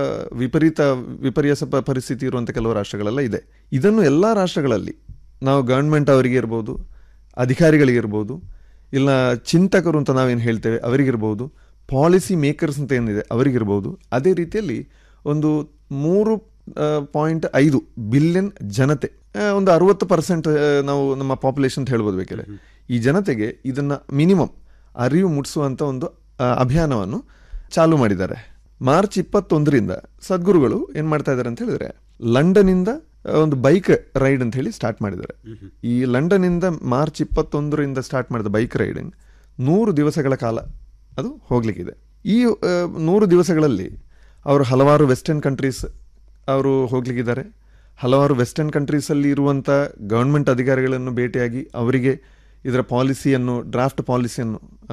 ವಿಪರೀತ ವಿಪರ್ಯಾಸ ಪ- ಪರಿಸ್ಥಿತಿ ಇರುವಂಥ ಕೆಲವು ರಾಷ್ಟ್ರಗಳೆಲ್ಲ ಇದೆ ಇದನ್ನು ಎಲ್ಲ ರಾಷ್ಟ್ರಗಳಲ್ಲಿ ನಾವು ಗವರ್ಮೆಂಟ್ ಅವರಿಗೆ ಇರ್ಬೋದು ಅಧಿಕಾರಿಗಳಿಗಿರ್ಬೋದು ಇಲ್ಲ ಚಿಂತಕರು ಅಂತ ನಾವೇನು ಹೇಳ್ತೇವೆ ಅವರಿಗಿರ್ಬೋದು ಪಾಲಿಸಿ ಮೇಕರ್ಸ್ ಅಂತ ಏನಿದೆ ಅವರಿಗಿರ್ಬೋದು ಅದೇ ರೀತಿಯಲ್ಲಿ ಒಂದು ಮೂರು ಪಾಯಿಂಟ್ ಐದು ಬಿಲಿಯನ್ ಜನತೆ ಆ, ಒಂದು ಅರವತ್ತು ಪರ್ಸೆಂಟ್ ನಾವು ನಮ್ಮ ಪಾಪ್ಯುಲೇಷನ್ ಅಂತ ಹೇಳ್ಬೋದು ಬೇಕಾದ್ರೆ ಈ ಜನತೆಗೆ ಇದನ್ನ ಮಿನಿಮಮ್ ಅರಿವು ಮೂಡಿಸುವಂಥ ಒಂದು ಆ, ಅಭಿಯಾನವನ್ನು ಚಾಲು ಮಾಡಿದ್ದಾರೆ ಮಾರ್ಚ್ ಇಪ್ಪತ್ತೊಂದರಿಂದ ಸದ್ಗುರುಗಳು ಏನ್ ಮಾಡ್ತಾ ಇದ್ದಾರೆ ಅಂತ ಹೇಳಿದ್ರೆ ಲಂಡನ್ನಿಂದ ಆ, ಒಂದು ಬೈಕ್ ರೈಡ್ ಅಂತ ಹೇಳಿ ಸ್ಟಾರ್ಟ್ ಮಾಡಿದ್ದಾರೆ ಈ ಲಂಡನ್ನಿಂದ ಮಾರ್ಚ್ ಇಪ್ಪತ್ತೊಂದರಿಂದ ಸ್ಟಾರ್ಟ್ ಮಾಡಿದ ಬೈಕ್ ರೈಡಿಂಗ್ ನೂರು ದಿವಸಗಳ ಕಾಲ ಅದು ಹೋಗ್ಲಿಕ್ಕಿದೆ ಈ ಆ, ನೂರು ದಿವಸಗಳಲ್ಲಿ ಅವರು ಹಲವಾರು ವೆಸ್ಟರ್ನ್ ಕಂಟ್ರೀಸ್ ಅವರು ಹೋಗ್ಲಿಕ್ಕಿದ್ದಾರೆ ಹಲವಾರು ವೆಸ್ಟರ್ನ್ ಕಂಟ್ರೀಸಲ್ಲಿ ಇರುವಂಥ ಗೌರ್ಮೆಂಟ್ ಅಧಿಕಾರಿಗಳನ್ನು ಭೇಟಿಯಾಗಿ ಅವರಿಗೆ ಇದರ ಪಾಲಿಸಿಯನ್ನು ಡ್ರಾಫ್ಟ್ ಪಾಲಿಸಿಯನ್ನು ಆ,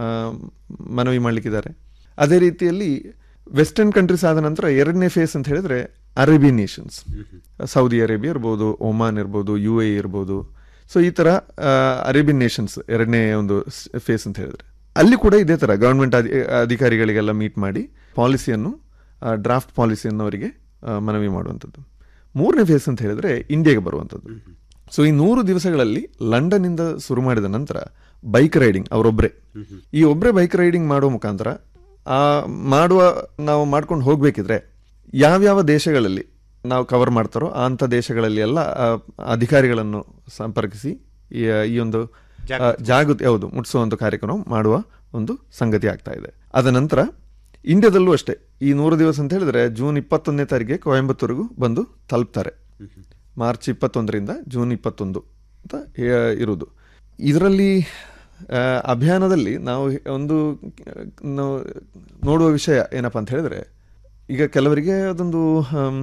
ಮನವಿ ಮಾಡಲಿಕ್ಕಿದ್ದಾರೆ ಅದೇ ರೀತಿಯಲ್ಲಿ ವೆಸ್ಟರ್ನ್ ಕಂಟ್ರೀಸ್ ಆದ ನಂತರ ಎರಡನೇ ಫೇಸ್ ಅಂತ ಹೇಳಿದ್ರೆ ಅರೇಬಿಯನ್ ನೇಷನ್ಸ್ ಸೌದಿ ಅರೇಬಿಯಾ ಇರ್ಬೋದು ಒಮಾನ್ ಇರ್ಬೋದು ಯು ಎ ಇರ್ಬೋದು ಸೊ ಈ ಥರ ಅರೇಬಿಯನ್ ನೇಷನ್ಸ್ ಎರಡನೇ ಒಂದು ಫೇಸ್ ಅಂತ ಹೇಳಿದ್ರೆ ಅಲ್ಲಿ ಕೂಡ ಇದೇ ಥರ ಗೌರ್ಮೆಂಟ್ ಅಧಿ ಅಧಿಕಾರಿಗಳಿಗೆಲ್ಲ ಮೀಟ್ ಮಾಡಿ ಪಾಲಿಸಿಯನ್ನು ಡ್ರಾಫ್ಟ್ ಪಾಲಿಸಿಯನ್ನು ಅವರಿಗೆ ಆ, ಮನವಿ ಮಾಡುವಂಥದ್ದು ಮೂರನೇ ಫೇಸ್ ಅಂತ ಹೇಳಿದ್ರೆ ಇಂಡಿಯಾಗೆ ಬರುವಂಥದ್ದು ಸೊ ಈ ನೂರು ದಿವಸಗಳಲ್ಲಿ ಲಂಡನ್ನಿಂದ ಶುರು ಮಾಡಿದ ನಂತರ ಬೈಕ್ ರೈಡಿಂಗ್ ಅವರೊಬ್ಬರೇ ಈ ಒಬ್ಬರೇ ಬೈಕ್ ರೈಡಿಂಗ್ ಮಾಡುವ ಮುಖಾಂತರ ಆ ಮಾಡುವ ನಾವು ಮಾಡ್ಕೊಂಡು ಹೋಗ್ಬೇಕಿದ್ರೆ ಯಾವ್ಯಾವ ದೇಶಗಳಲ್ಲಿ ನಾವು ಕವರ್ ಮಾಡ್ತಾರೋ ಅಂಥ ದೇಶಗಳಲ್ಲಿ ಎಲ್ಲ ಆ, ಅಧಿಕಾರಿಗಳನ್ನು ಸಂಪರ್ಕಿಸಿ ಈ ಈ ಒಂದು ಆ, ಜಾಗೃತಿ ಹೌದು ಮುಟ್ಟಿಸುವ ಒಂದು ಕಾರ್ಯಕ್ರಮ ಮಾಡುವ ಒಂದು ಸಂಗತಿ ಆಗ್ತಾ ಇದೆ ಅದ ನಂತರ ಇಂಡಿಯಾದಲ್ಲೂ ಅಷ್ಟೇ ಈ ನೂರು ದಿವಸ ಅಂತ ಹೇಳಿದ್ರೆ ಜೂನ್ ಇಪ್ಪತ್ತೊಂದನೇ ತಾರೀಕಿಗೆ ಕೊಯಂಬತ್ತೂರಿಗೂ ಬಂದು ತಲುಪ್ತಾರೆ ಮಾರ್ಚ್ ಇಪ್ಪತ್ತೊಂದರಿಂದ ಜೂನ್ ಇಪ್ಪತ್ತೊಂದು ಅಂತ ಹೇ- ಇರುವುದು ಇದರಲ್ಲಿ ಆ, ಅಭಿಯಾನದಲ್ಲಿ ನಾವು ಒಂದು ನಾವು ನೋಡುವ ವಿಷಯ ಏನಪ್ಪ ಅಂತ ಹೇಳಿದ್ರೆ ಈಗ ಕೆಲವರಿಗೆ ಅದೊಂದು ಹಮ್,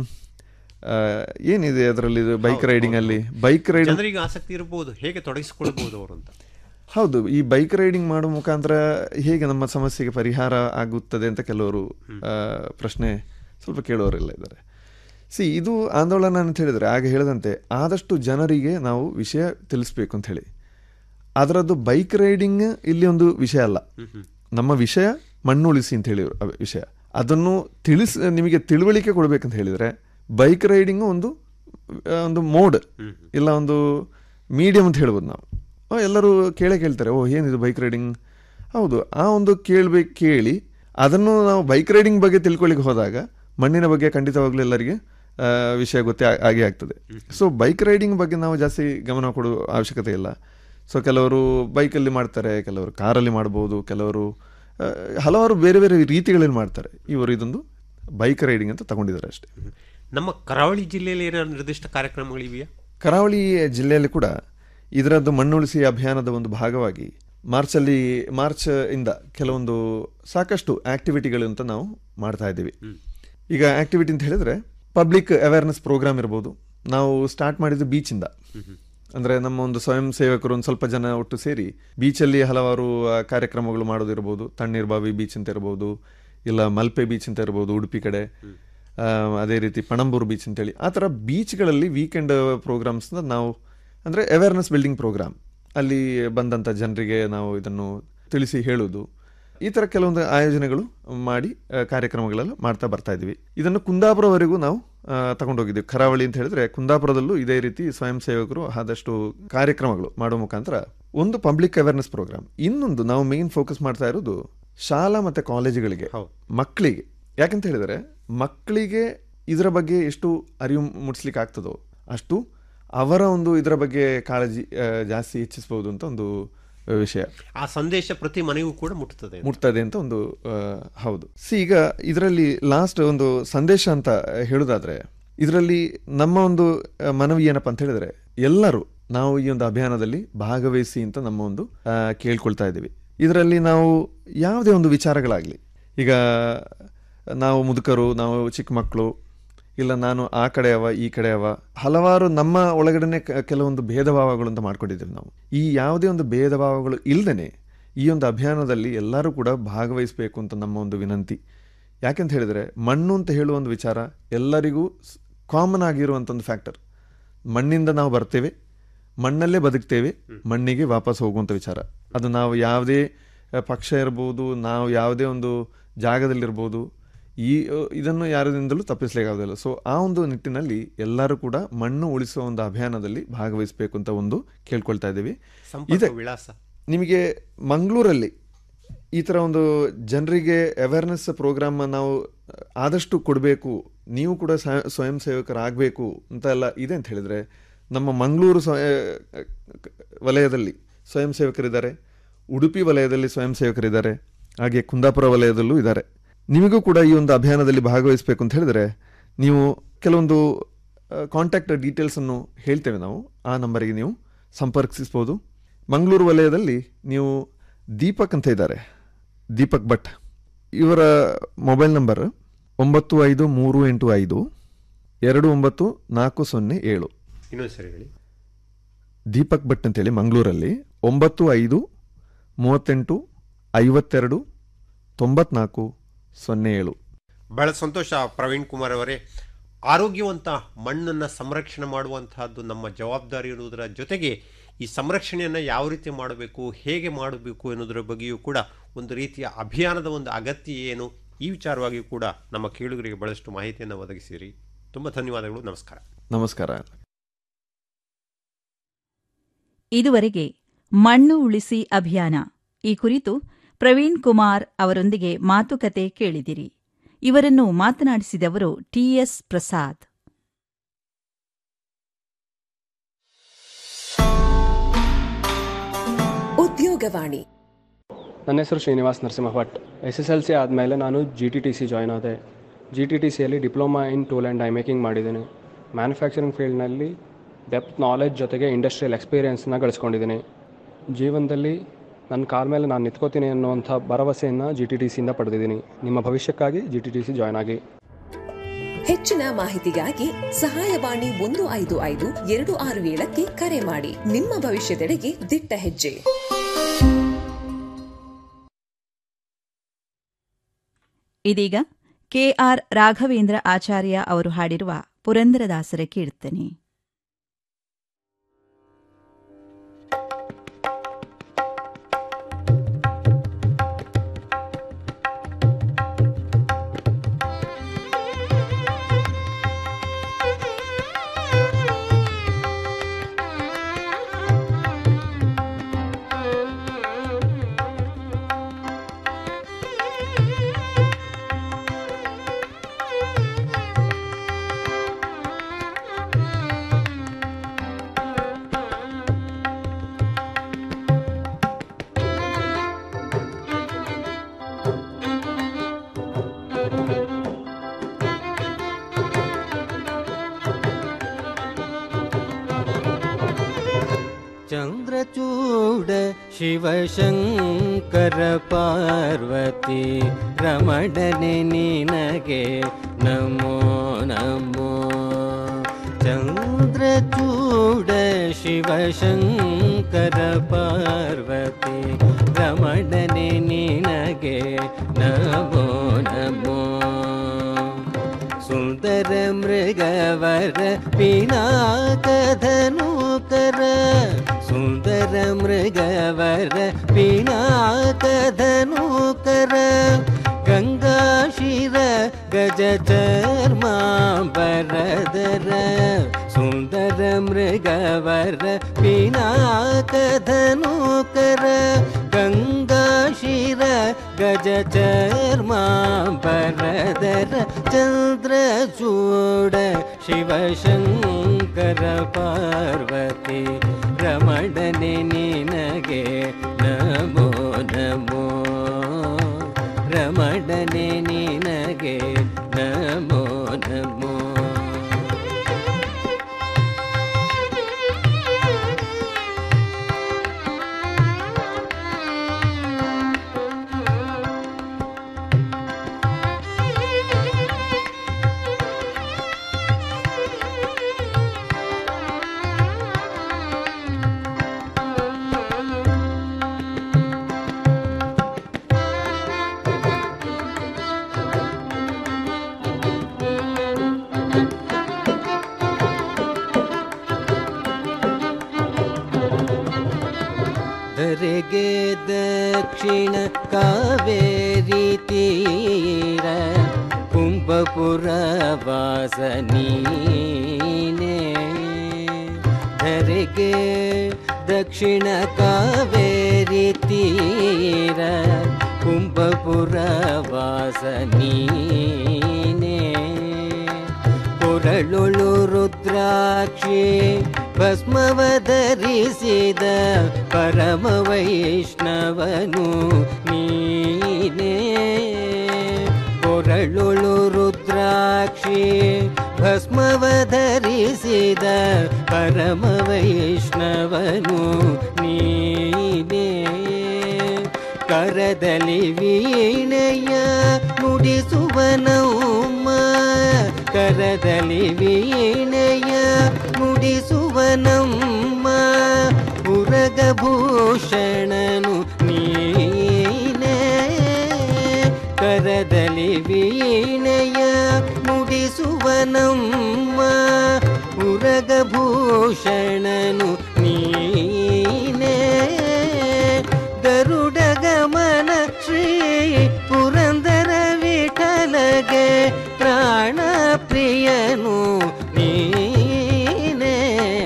ಆ, ಏನಿದೆ ಅದರಲ್ಲಿ ಬೈಕ್ ರೈಡಿಂಗ್ ಅಲ್ಲಿ ಬೈಕ್ ರೈಡಿಂಗ್ ಜನರಿಗೆ ಆಸಕ್ತಿ ಇರಬಹುದು ಹೇಗೆ ತೊಡಗಿಸಿಕೊಳ್ಬಹುದು ಅವರು ಅಂತ ಹೌದು ಈ ಬೈಕ್ ರೈಡಿಂಗ್ ಮಾಡುವ ಮುಖಾಂತರ ಹೇಗೆ ನಮ್ಮ ಸಮಸ್ಯೆಗೆ ಪರಿಹಾರ ಆಗುತ್ತದೆ ಅಂತ ಕೆಲವರು ಆ, ಪ್ರಶ್ನೆ ಸ್ವಲ್ಪ ಕೇಳೋರೆಲ್ಲ ಇದ್ದಾರೆ ಸಿ ಇದು ಆಂದೋಲನ ಅಂತ ಹೇಳಿದ್ರೆ ಆಗ ಹೇಳಿದಂತೆ ಆದಷ್ಟು ಜನರಿಗೆ ನಾವು ವಿಷಯ ತಿಳಿಸ್ಬೇಕು ಅಂತ ಹೇಳಿ ಅದರದ್ದು ಬೈಕ್ ರೈಡಿಂಗ್ ಇಲ್ಲಿ ಒಂದು ವಿಷಯ ಅಲ್ಲ ನಮ್ಮ ವಿಷಯ ಮಣ್ಣು ಉಳಿಸಿ ಅಂತ ಹೇಳಿ ಅವ- ವಿಷಯ ಅದನ್ನು ತಿಳಿಸ್ ನಿಮಗೆ ತಿಳುವಳಿಕೆ ಕೊಡ್ಬೇಕಂತ ಹೇಳಿದ್ರೆ ಬೈಕ್ ರೈಡಿಂಗ್ ಒಂದು ಆ, ಒಂದು ಮೋಡ್ ಇಲ್ಲ ಒಂದು ಮೀಡಿಯಂ ಅಂತ ಹೇಳ್ಬೋದು ನಾವು ಆ, ಎಲ್ಲರೂ ಕೇಳೇ ಕೇಳ್ತಾರೆ ಓ ಏನಿದು ಬೈಕ್ ರೈಡಿಂಗ್ ಹೌದು ಆ ಒಂದು ಕೇಳ್ಬೇಕು ಕೇಳಿ ಅದನ್ನು ನಾವು ಬೈಕ್ ರೈಡಿಂಗ್ ಬಗ್ಗೆ ತಿಳ್ಕೊಳ್ಳಿಕ್ಕೆ ಹೋದಾಗ ಮಣ್ಣಿನ ಬಗ್ಗೆ ಖಂಡಿತವಾಗ್ಲೂ ಎಲ್ಲರಿಗೆ ಆ, ವಿಷಯ ಗೊತ್ತೇ ಆ- ಆಗೇ ಆಗ್ತದೆ ಸೊ ಬೈಕ್ ರೈಡಿಂಗ್ ಬಗ್ಗೆ ನಾವು ಜಾಸ್ತಿ ಗಮನ ಕೊಡುವ ಅವಶ್ಯಕತೆ ಇಲ್ಲ ಸೊ ಕೆಲವರು ಬೈಕಲ್ಲಿ ಮಾಡ್ತಾರೆ ಕೆಲವರು ಕಾರಲ್ಲಿ ಮಾಡ್ಬೋದು ಕೆಲವರು ಆ, ಹಲವಾರು ಬೇರೆ ಬೇರೆ ರೀತಿಗಳಲ್ಲಿ ಮಾಡ್ತಾರೆ ಇವರು ಇದೊಂದು ಬೈಕ್ ರೈಡಿಂಗ್ ಅಂತ ತಗೊಂಡಿದ್ದಾರೆ ಅಷ್ಟೇ ನಮ್ಮ ಕರಾವಳಿ ಜಿಲ್ಲೆಯಲ್ಲಿ ಏನಾದ್ರು ನಿರ್ದಿಷ್ಟ ಕಾರ್ಯಕ್ರಮಗಳಿವೆಯಾ ಕರಾವಳಿ ಜಿಲ್ಲೆಯಲ್ಲಿ ಕೂಡ ಇದರದ್ದು ಮಣ್ಣುಳಿಸಿ ಅಭಿಯಾನದ ಒಂದು ಭಾಗವಾಗಿ ಮಾರ್ಚಲ್ಲಿ ಮಾರ್ಚ್ ಇಂದ ಕೆಲವೊಂದು ಸಾಕಷ್ಟು ಆಕ್ಟಿವಿಟಿಗಳು ಅಂತ ನಾವು ಮಾಡ್ತಾ ಇದ್ದೀವಿ ಈಗ ಆಕ್ಟಿವಿಟಿ ಅಂತ ಹೇಳಿದ್ರೆ ಪಬ್ಲಿಕ್ ಅವೇರ್ನೆಸ್ ಪ್ರೋಗ್ರಾಮ್ ಇರ್ಬೋದು ನಾವು ಸ್ಟಾರ್ಟ್ ಮಾಡಿದ್ದು ಬೀಚಿಂದ ಅಂದ್ರೆ ನಮ್ಮ ಒಂದು ಸ್ವಯಂ ಸೇವಕರು ಒಂದು ಸ್ವಲ್ಪ ಜನ ಒಟ್ಟು ಸೇರಿ ಬೀಚಲ್ಲಿ ಹಲವಾರು ಆ, ಕಾರ್ಯಕ್ರಮಗಳು ಮಾಡೋದಿರ್ಬೋದು ತಣ್ಣೀರ್ ಬಾವಿ ಬೀಚ್ ಅಂತ ಇರ್ಬೋದು ಇಲ್ಲ ಮಲ್ಪೆ ಬೀಚ್ ಅಂತ ಇರ್ಬೋದು ಉಡುಪಿ ಕಡೆ ಆ, ಅದೇ ರೀತಿ ಪಣಂಬೂರು ಬೀಚ್ ಅಂತೇಳಿ ಆ ಥರ ಬೀಚ್ಗಳಲ್ಲಿ ವೀಕೆಂಡ್ ಪ್ರೋಗ್ರಾಮ್ಸ್ನ ನಾವು ಅಂದರೆ ಅವೇರ್ನೆಸ್ ಬಿಲ್ಡಿಂಗ್ ಪ್ರೋಗ್ರಾಮ್ ಅಲ್ಲಿ ಬಂದಂಥ ಜನರಿಗೆ ನಾವು ಇದನ್ನು ತಿಳಿಸಿ ಹೇಳೋದು ಈ ಥರ ಕೆಲವೊಂದು ಆಯೋಜನೆಗಳು ಮಾಡಿ ಆ, ಕಾರ್ಯಕ್ರಮಗಳೆಲ್ಲ ಮಾಡ್ತಾ ಬರ್ತಾ ಇದ್ದೀವಿ ಇದನ್ನು ಕುಂದಾಪುರವರೆಗೂ ನಾವು ಆ, ತಗೊಂಡೋಗಿದ್ದೀವಿ ಕರಾವಳಿ ಅಂತ ಹೇಳಿದ್ರೆ ಕುಂದಾಪುರದಲ್ಲೂ ಇದೇ ರೀತಿ ಸ್ವಯಂ ಸೇವಕರು ಆದಷ್ಟು ಕಾರ್ಯಕ್ರಮಗಳು ಮಾಡುವ ಮುಖಾಂತರ ಒಂದು ಪಬ್ಲಿಕ್ ಅವೇರ್ನೆಸ್ ಪ್ರೋಗ್ರಾಮ್ ಇನ್ನೊಂದು ನಾವು ಮೇನ್ ಫೋಕಸ್ ಮಾಡ್ತಾ ಇರೋದು ಶಾಲಾ ಮತ್ತು ಕಾಲೇಜುಗಳಿಗೆ ಹೌದು. ಮಕ್ಕಳಿಗೆ ಯಾಕಂತ ಹೇಳಿದರೆ ಮಕ್ಕಳಿಗೆ ಇದರ ಬಗ್ಗೆ ಎಷ್ಟು ಅರಿವು ಮೂಡಿಸ್ಲಿಕ್ಕೆ ಆಗ್ತದೋ ಅಷ್ಟು ಅವರ ಒಂದು ಇದರ ಬಗ್ಗೆ ಕಾಳಜಿ ಆ, ಜಾಸ್ತಿ ಹೆಚ್ಚಿಸ್ಬೋದು ಅಂತ ಒಂದು ಆ, ವಿಷಯ ಆ ಸಂದೇಶ ಪ್ರತಿ ಮನೆಗೂ ಕೂಡ ಮುಟ್ತದೆ ಮುಟ್ತದೆ ಅಂತ ಒಂದು ಆ, ಹೌದು ಸಿ ಈಗ ಇದರಲ್ಲಿ ಲಾಸ್ಟ್ ಒಂದು ಸಂದೇಶ ಅಂತ ಹೇಳೋದಾದ್ರೆ ಇದರಲ್ಲಿ ನಮ್ಮ ಒಂದು ಆ, ಮನವಿ ಏನಪ್ಪ ಅಂತ ಹೇಳಿದ್ರೆ ಎಲ್ಲರೂ ನಾವು ಈ ಒಂದು ಅಭಿಯಾನದಲ್ಲಿ ಭಾಗವಹಿಸಿ ಅಂತ ನಮ್ಮ ಒಂದು ಆ, ಕೇಳ್ಕೊಳ್ತಾ ಇದ್ದೀವಿ ಇದರಲ್ಲಿ ನಾವು ಯಾವುದೇ ಒಂದು ವಿಚಾರಗಳಾಗಲಿ ಈಗ ನಾವು ಮುದುಕರು ನಾವು ಚಿಕ್ಕ ಮಕ್ಕಳು ಇಲ್ಲ ನಾನು ಆ ಕಡೆ ಅವ ಈ ಕಡೆ ಅವ ಹಲವಾರು ನಮ್ಮ ಒಳಗಡೆನೆ ಕ- ಕೆಲವೊಂದು ಭೇದ ಭಾವಗಳು ಅಂತ ಮಾಡ್ಕೊಂಡಿದ್ದೀವಿ ನಾವು ಈ ಯಾವುದೇ ಒಂದು ಭೇದ ಭಾವಗಳು ಇಲ್ಲದೇ ಈ ಒಂದು ಅಭಿಯಾನದಲ್ಲಿ ಎಲ್ಲರೂ ಕೂಡ ಭಾಗವಹಿಸಬೇಕು ಅಂತ ನಮ್ಮ ಒಂದು ವಿನಂತಿ ಯಾಕೆಂತ ಹೇಳಿದರೆ ಮಣ್ಣು ಅಂತ ಹೇಳುವ ಒಂದು ವಿಚಾರ ಎಲ್ಲರಿಗೂ ಕಾಮನ್ ಆಗಿರುವಂಥ ಒಂದು ಫ್ಯಾಕ್ಟರ್ ಮಣ್ಣಿಂದ ನಾವು ಬರ್ತೇವೆ ಮಣ್ಣಲ್ಲೇ ಬದುಕ್ತೇವೆ ಮಣ್ಣಿಗೆ ವಾಪಸ್ ಹೋಗುವಂಥ ವಿಚಾರ ಅದು ನಾವು ಯಾವುದೇ ಆ, ಪಕ್ಷ ಇರ್ಬೋದು ನಾವು ಯಾವುದೇ ಒಂದು ಜಾಗದಲ್ಲಿರ್ಬೋದು ಈ ಆ, ಇದನ್ನು ಯಾರಿಂದಲೂ ತಪ್ಪಿಸ್ಲಿಕ್ಕಾಗೋದಿಲ್ಲ ಸೊ ಆ ಒಂದು ನಿಟ್ಟಿನಲ್ಲಿ ಎಲ್ಲರೂ ಕೂಡ ಮಣ್ಣು ಉಳಿಸುವ ಒಂದು ಅಭಿಯಾನದಲ್ಲಿ ಭಾಗವಹಿಸಬೇಕು ಅಂತ ಒಂದು ಕೇಳ್ಕೊಳ್ತಾ ಇದ್ದೀವಿ ಸಂಪರ್ಕ ಇದೆ ವಿಳಾಸ ನಿಮಗೆ ಮಂಗಳೂರಲ್ಲಿ ಈ ಥರ ಒಂದು ಜನರಿಗೆ ಅವೇರ್ನೆಸ್ ಪ್ರೋಗ್ರಾಮ್ ನಾವು ಆದಷ್ಟು ಕೊಡಬೇಕು ನೀವು ಕೂಡ ಸ- ಸ್ವಯಂ ಸೇವಕರಾಗಬೇಕು ಅಂತ ಎಲ್ಲ ಇದೆ ಅಂತ ಹೇಳಿದರೆ ನಮ್ಮ ಮಂಗಳೂರು ಸ್ವ ವಲಯದಲ್ಲಿ ಸ್ವಯಂ ಸೇವಕರಿದ್ದಾರೆ ಉಡುಪಿ ವಲಯದಲ್ಲಿ ಸ್ವಯಂ ಸೇವಕರಿದ್ದಾರೆ ಹಾಗೆ ಕುಂದಾಪುರ ವಲಯದಲ್ಲೂ ಇದ್ದಾರೆ ನಿಮಗೂ ಕೂಡ ಈ ಒಂದು ಅಭಿಯಾನದಲ್ಲಿ ಭಾಗವಹಿಸಬೇಕು ಅಂತ ಹೇಳಿದರೆ ನೀವು ಕೆಲವೊಂದು ಕಾಂಟ್ಯಾಕ್ಟ್ ಡೀಟೇಲ್ಸನ್ನು ಹೇಳ್ತೇವೆ ನಾವು ಆ ನಂಬರಿಗೆ ನೀವು ಸಂಪರ್ಕಿಸ್ಬೋದು ಮಂಗಳೂರು ವಲಯದಲ್ಲಿ ನೀವು ದೀಪಕ್ ಅಂತ ಇದ್ದಾರೆ ದೀಪಕ್ ಭಟ್ ಇವರ ಮೊಬೈಲ್ ನಂಬರ್ ಒಂಬತ್ತು ಐದು ಮೂರು ಎಂಟು ಐದು ಎರಡು ಒಂಬತ್ತು ನಾಲ್ಕು ಸೊನ್ನೆ ಏಳು ಇನ್ನೊಂದು ಸರಿ ಹೇಳಿ ದೀಪಕ್ ಭಟ್ ಅಂತೇಳಿ ಮಂಗಳೂರಲ್ಲಿ ಒಂಬತ್ತು ಐದು ಮೂವತ್ತೆಂಟು ಐವತ್ತೆರಡು ತೊಂಬತ್ನಾಲ್ಕು ಸೊನ್ನೆ ಏಳು ಬಹಳ ಸಂತೋಷ ಪ್ರವೀಣ್ ಕುಮಾರ್ ಅವರೇ ಆರೋಗ್ಯವಂತ ಮಣ್ಣನ್ನು ಸಂರಕ್ಷಣೆ ಮಾಡುವಂತಹದ್ದು ನಮ್ಮ ಜವಾಬ್ದಾರಿ ಎನ್ನುವುದರ ಜೊತೆಗೆ ಈ ಸಂರಕ್ಷಣೆಯನ್ನು ಯಾವ ರೀತಿ ಮಾಡಬೇಕು ಹೇಗೆ ಮಾಡಬೇಕು ಎನ್ನುವುದರ ಬಗ್ಗೆಯೂ ಕೂಡ ಒಂದು ರೀತಿಯ ಅಭಿಯಾನದ ಒಂದು ಅಗತ್ಯ ಏನು ಈ ವಿಚಾರವಾಗಿಯೂ ಕೂಡ ನಮ್ಮ ಕೇಳುಗರಿಗೆ ಬಹಳಷ್ಟು ಮಾಹಿತಿಯನ್ನು ಒದಗಿಸಿರಿ ತುಂಬ ಧನ್ಯವಾದಗಳು ನಮಸ್ಕಾರ ನಮಸ್ಕಾರ ಇದುವರೆಗೆ ಮಣ್ಣು ಉಳಿಸಿ ಅಭಿಯಾನ ಈ ಕುರಿತು ಪ್ರವೀಣ್ ಕುಮಾರ್ ಅವರೊಂದಿಗೆ ಮಾತುಕತೆ ಕೇಳಿದಿರಿ ಇವರನ್ನು ಮಾತನಾಡಿಸಿದವರು ಟಿಎಸ್ ಪ್ರಸಾದ್ ಉದ್ಯೋಗವಾಣಿ ನನ್ನ ಹೆಸರು Srinivas Narasimha Bhat S S L C ಆದಮೇಲೆ ನಾನು G T T C join ಆದೆ ಜಿ ಟಿ ಟಿ ಸಿಯಲ್ಲಿ diploma in tool and die making ಮಾಡಿದ್ದೀನಿ ಮ್ಯಾನುಫ್ಯಾಕ್ಚರಿಂಗ್ ಫೀಲ್ಡ್ನಲ್ಲಿ ಡೆಪ್ತ್ ನಾಲೆಜ್ ಜೊತೆಗೆ ಇಂಡಸ್ಟ್ರಿಯಲ್ ಎಕ್ಸ್ಪೀರಿಯೆನ್ಸ್ನ ಗಳಿಸ್ಕೊಂಡಿದ್ದೀನಿ ಜೀವನದಲ್ಲಿ ನನ್ನ ಕಾಲ ಮೇಲೆ ನಾನು ನಿಂತ್ಕೋತೀನಿ ಅನ್ನುವಂಥ ಭರವಸೆಯನ್ನು ಜಿ ಟಿ ಟಿ ಸಿಯಿಂದ ಪಡೆದಿದ್ದೀನಿ ನಿಮ್ಮ ಭವಿಷ್ಯಕ್ಕಾಗಿ G T T C join ಆಗಿ ಹೆಚ್ಚಿನ ಮಾಹಿತಿಗಾಗಿ ಸಹಾಯವಾಣಿ ಒಂದು ಐದು ಐದು ಎರಡು ಆರು ಏಳಕ್ಕೆ ಕರೆ ಮಾಡಿ ನಿಮ್ಮ ಭವಿಷ್ಯದೆಡೆಗೆ ದಿಟ್ಟ ಹೆಜ್ಜೆ ಇದೀಗ ಕೆಆರ್ ರಾಘವೇಂದ್ರ ಆಚಾರ್ಯ ಅವರು ಹಾಡಿರುವ ಪುರಂದರದಾಸರ ಕೀರ್ತನೆ ಚಂದ್ರಚೂಡ ಶಿವಶಂಕರ ಪಾರ್ವತಿ ರಮಣನೆ ನಿನಗೆ ನಮೋ ನಮೋ ಚಂದ್ರಚೂಡ ಶಿವಶಂಕರ ಪಾರ್ವತಿ ರಮಣನೆ ನಿನಗೆ ನಮೋ ನಮೋ ಸುಂದರ ಮೃಗವರ ಪಿನಾಕಧನುಕರ ಸುಂದರ ಮೃಗವರ ಪಿನಾಕಧನುಕರ ಗಂಗಾಶಿರ ಗಜ ಚರ್ಮಾಂಬರದರ ಸುಂದರ ಮೃಗವರ ಪಿನಾಕಧನುಕರ ಗಂಗಾಶಿರ ಗಜ ಚರ್ಮಾಂಬರದರ ಚಂದ್ರಚೂಡ ಶಿವಶಂಕರ ಪಾರ್ವತಿ ರಮಣನೆ ನಿನಗೆ ನಮೋ ನಮೋ ರಮಣನೆ ನಿನಗೆ ನಮೋ ನಮೋ ಧರೆಗೆ ದಕ್ಷಿಣ ಕಾವೇರಿ ತೀರ ಕುಂಭಪುರ ವಾಸನೀನೇ ಧರೆಗೆ ದಕ್ಷಿಣ ಕಾವೇರಿ ತೀರ ಕುಂಭಪುರ ವಾಸನೀನೇ ಕೊರಳುಳು ರುದ್ರಾಕ್ಷಿ ಭಸ್ಮವ ಧರಿಸಿದ ಪರಮ ವೈಷ್ಣವನು ನೀನೇ ಕೊರಳುಳು ರುದ್ರಾಕ್ಷಿ ಭಸ್ಮವ ಧರಿಸಿದ ಪರಮ ವೈಷ್ಣವನು ನೀನೇ ಕರದಲ್ಲಿ ವೀಣೆಯ ನುಡಿಸುವನೌಮ ಕರದಲ್ಲಿ ವೀಣೆಯ ನುಡಿಸುವನಮ್ಮ ಪುರಗಭೂಷಣನು ನೀನೇ ಕರದಲ್ಲಿ ವೀಣೆಯ ನುಡಿಸುವನಮ್ಮ ಪುರಗಭೂಷಣನು ನೀನೇ ಗರುಡ ಗಮನ ಶ್ರೀ ಪುರಂದರ ವಿಠಲಗೆ ಪ್ರಾಣ ಪ್ರಿಯನು ನೀನೇ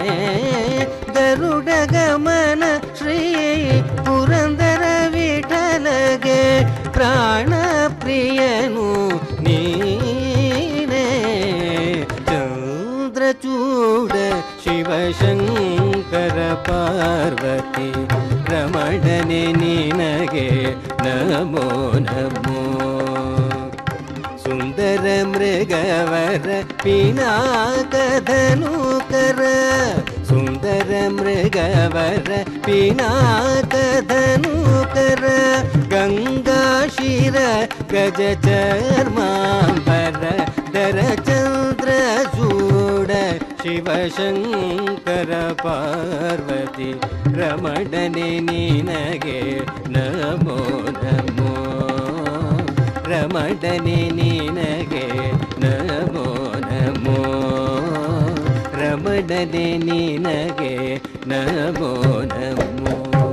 ಗರುಡ ಗಮನ ಶ್ರೀ ಪುರಂದರ ವಿಠಲಗೆ ಪ್ರಾಣ ಪ್ರಿಯನು ನೀನೇ ಚಂದ್ರಚೂಡ ಶಿವಶಂಕರ ಪಾರ್ವತಿ ರಮಣನೆ ನಿನಗೆ ನಮೋ ನಮೋ ಸುಂದರ ಮೃಗವರ ಪಿನಾಕಧನುಕರ ಸುಂದರ ಮೃಗವರ ಪಿನಾಕಧನುಕರ ಗಂಗಾಶಿರ ಗಜ ಚರ್ಮಾಂಬರ ದರ ಚಂದ್ರ ಚೂಡ ಶಿವಶಂಕರ ಪಾರ್ವತಿ ರಮಣನೆ ನಿನಗೆ ನಮೋ ನಮೋ ರಮಣನೆ ನಿನಗೆ ನಮೋ ನಮೋ ರಮಣನೆ ನಿನಗೆ ನಮೋ ನಮೋ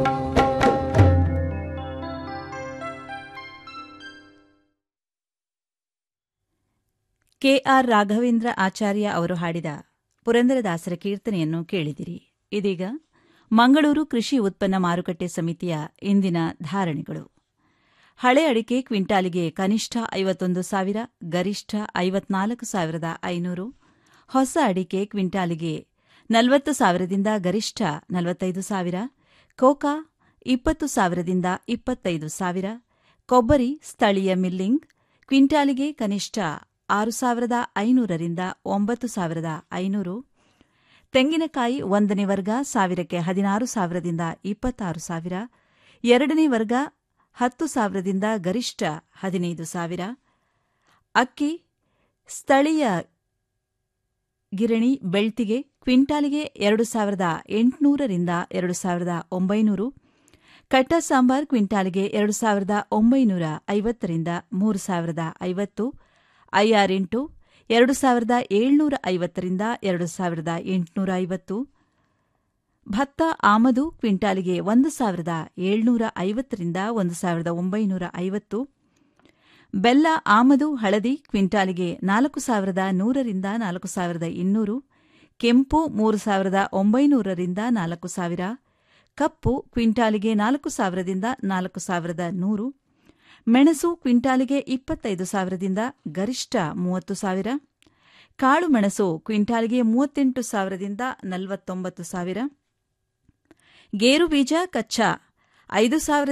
ಕೆಆರ್ ರಾಘವೇಂದ್ರ ಆಚಾರ್ಯ ಅವರು ಹಾಡಿದ ಪುರಂದರದಾಸರ ಕೀರ್ತನೆಯನ್ನು ಕೇಳಿದಿರಿ ಇದೀಗ ಮಂಗಳೂರು ಕೃಷಿ ಉತ್ಪನ್ನ ಮಾರುಕಟ್ಟೆ ಸಮಿತಿಯ ಇಂದಿನ ಧಾರಣೆಗಳು ಹಳೆ ಅಡಿಕೆ ಕ್ವಿಂಟಾಲಿಗೆ ಕನಿಷ್ಠ ಐವತ್ತೊಂದು ಸಾವಿರ ಗರಿಷ್ಠ ಐವತ್ನಾಲ್ಕು ಸಾವಿರದ ಐನೂರು ಹೊಸ ಅಡಿಕೆ ಕ್ವಿಂಟಾಲಿಗೆ ನಲವತ್ತು ಸಾವಿರದಿಂದ ಗರಿಷ್ಠ ನಲವತ್ತೈದು ಸಾವಿರ ಕೋಕಾ ಇಪ್ಪತ್ತು ಸಾವಿರದಿಂದ ಇಪ್ಪತ್ತೈದು ಸಾವಿರ ಕೊಬ್ಬರಿ ಸ್ಥಳೀಯ ಮಿಲ್ಲಿಂಗ್ ಕ್ವಿಂಟಾಲಿಗೆ ಕನಿಷ್ಠ ಆರು ಸಾವಿರದ ಐನೂರರಿಂದ ಒಂಬತ್ತು ಸಾವಿರದ ಐನೂರು ತೆಂಗಿನಕಾಯಿ ಒಂದನೇ ವರ್ಗ ಸಾವಿರಕ್ಕೆ ಹದಿನಾರು ಸಾವಿರದಿಂದ ಇಪ್ಪತ್ತಾರು ಸಾವಿರ ಎರಡನೇ ವರ್ಗ ಹತ್ತು ಸಾವಿರದಿಂದ ಗರಿಷ್ಠ ಹದಿನೈದು ಸಾವಿರ ಅಕ್ಕಿ ಸ್ಥಳೀಯ ಗಿರಣಿ ಬೆಳ್ತಿಗೆ ಕ್ವಿಂಟಾಲಿಗೆ ಎರಡು ಸಾವಿರದ ಎಂಟುನೂರರಿಂದ ಎರಡು ಸಾವಿರದ ಒಂಬೈನೂರು ಕಟ್ಟ ಸಾಂಬಾರ್ ಕ್ವಿಂಟಾಲಿಗೆ ಎರಡು ಸಾವಿರದ ಒಂಬೈನೂರ ಐವತ್ತರಿಂದ ಮೂರು ಸಾವಿರದ ಐವತ್ತು ಐಆರ್ ಎಂಟು ಎರಡು ಸಾವಿರದ ಏಳ್ನೂರ ಐವತ್ತರಿಂದ ಎರಡು ಸಾವಿರದ ಎಂಟುನೂರ ಐವತ್ತು ಭತ್ತ ಆಮದು ಕ್ವಿಂಟಾಲಿಗೆ ಒಂದು ಸಾವಿರದ ಏಳ್ನೂರ ಐವತ್ತರಿಂದ ಒಂದು ಸಾವಿರದ ಒಂಬೈನೂರ ಐವತ್ತು ಬೆಲ್ಲ ಆಮದು ಹಳದಿ ಕ್ವಿಂಟಾಲಿಗೆ ನಾಲ್ಕು ಸಾವಿರದ ನೂರರಿಂದ ನಾಲ್ಕು ಸಾವಿರದ ಇನ್ನೂರು ಕೆಂಪು ಮೂರು ಸಾವಿರದ ಒಂಬೈನೂರರಿಂದ ನಾಲ್ಕು ಸಾವಿರ ಕಪ್ಪು ಕ್ವಿಂಟಾಲಿಗೆ ನಾಲ್ಕು ಸಾವಿರದಿಂದ ನಾಲ್ಕು ಸಾವಿರದ ನೂರು ಮೆಣಸು ಕ್ವಿಂಟಾಲಿಗೆ ಇಪ್ಪತ್ತೈದು ಸಾವಿರದಿಂದ ಗರಿಷ್ಠ ಮೂವತ್ತು ಸಾವಿರ ಕಾಳು ಮೆಣಸು ಕ್ವಿಂಟಾಲ್ಗೆ ಮೂವತ್ತೆಂಟು ಸಾವಿರದಿಂದ ನಲವತ್ತೊಂಬತ್ತು ಸಾವಿರ ಗೇರು ಬೀಜ ಕಚ್ಚಾ ಐದು ಸಾವಿರ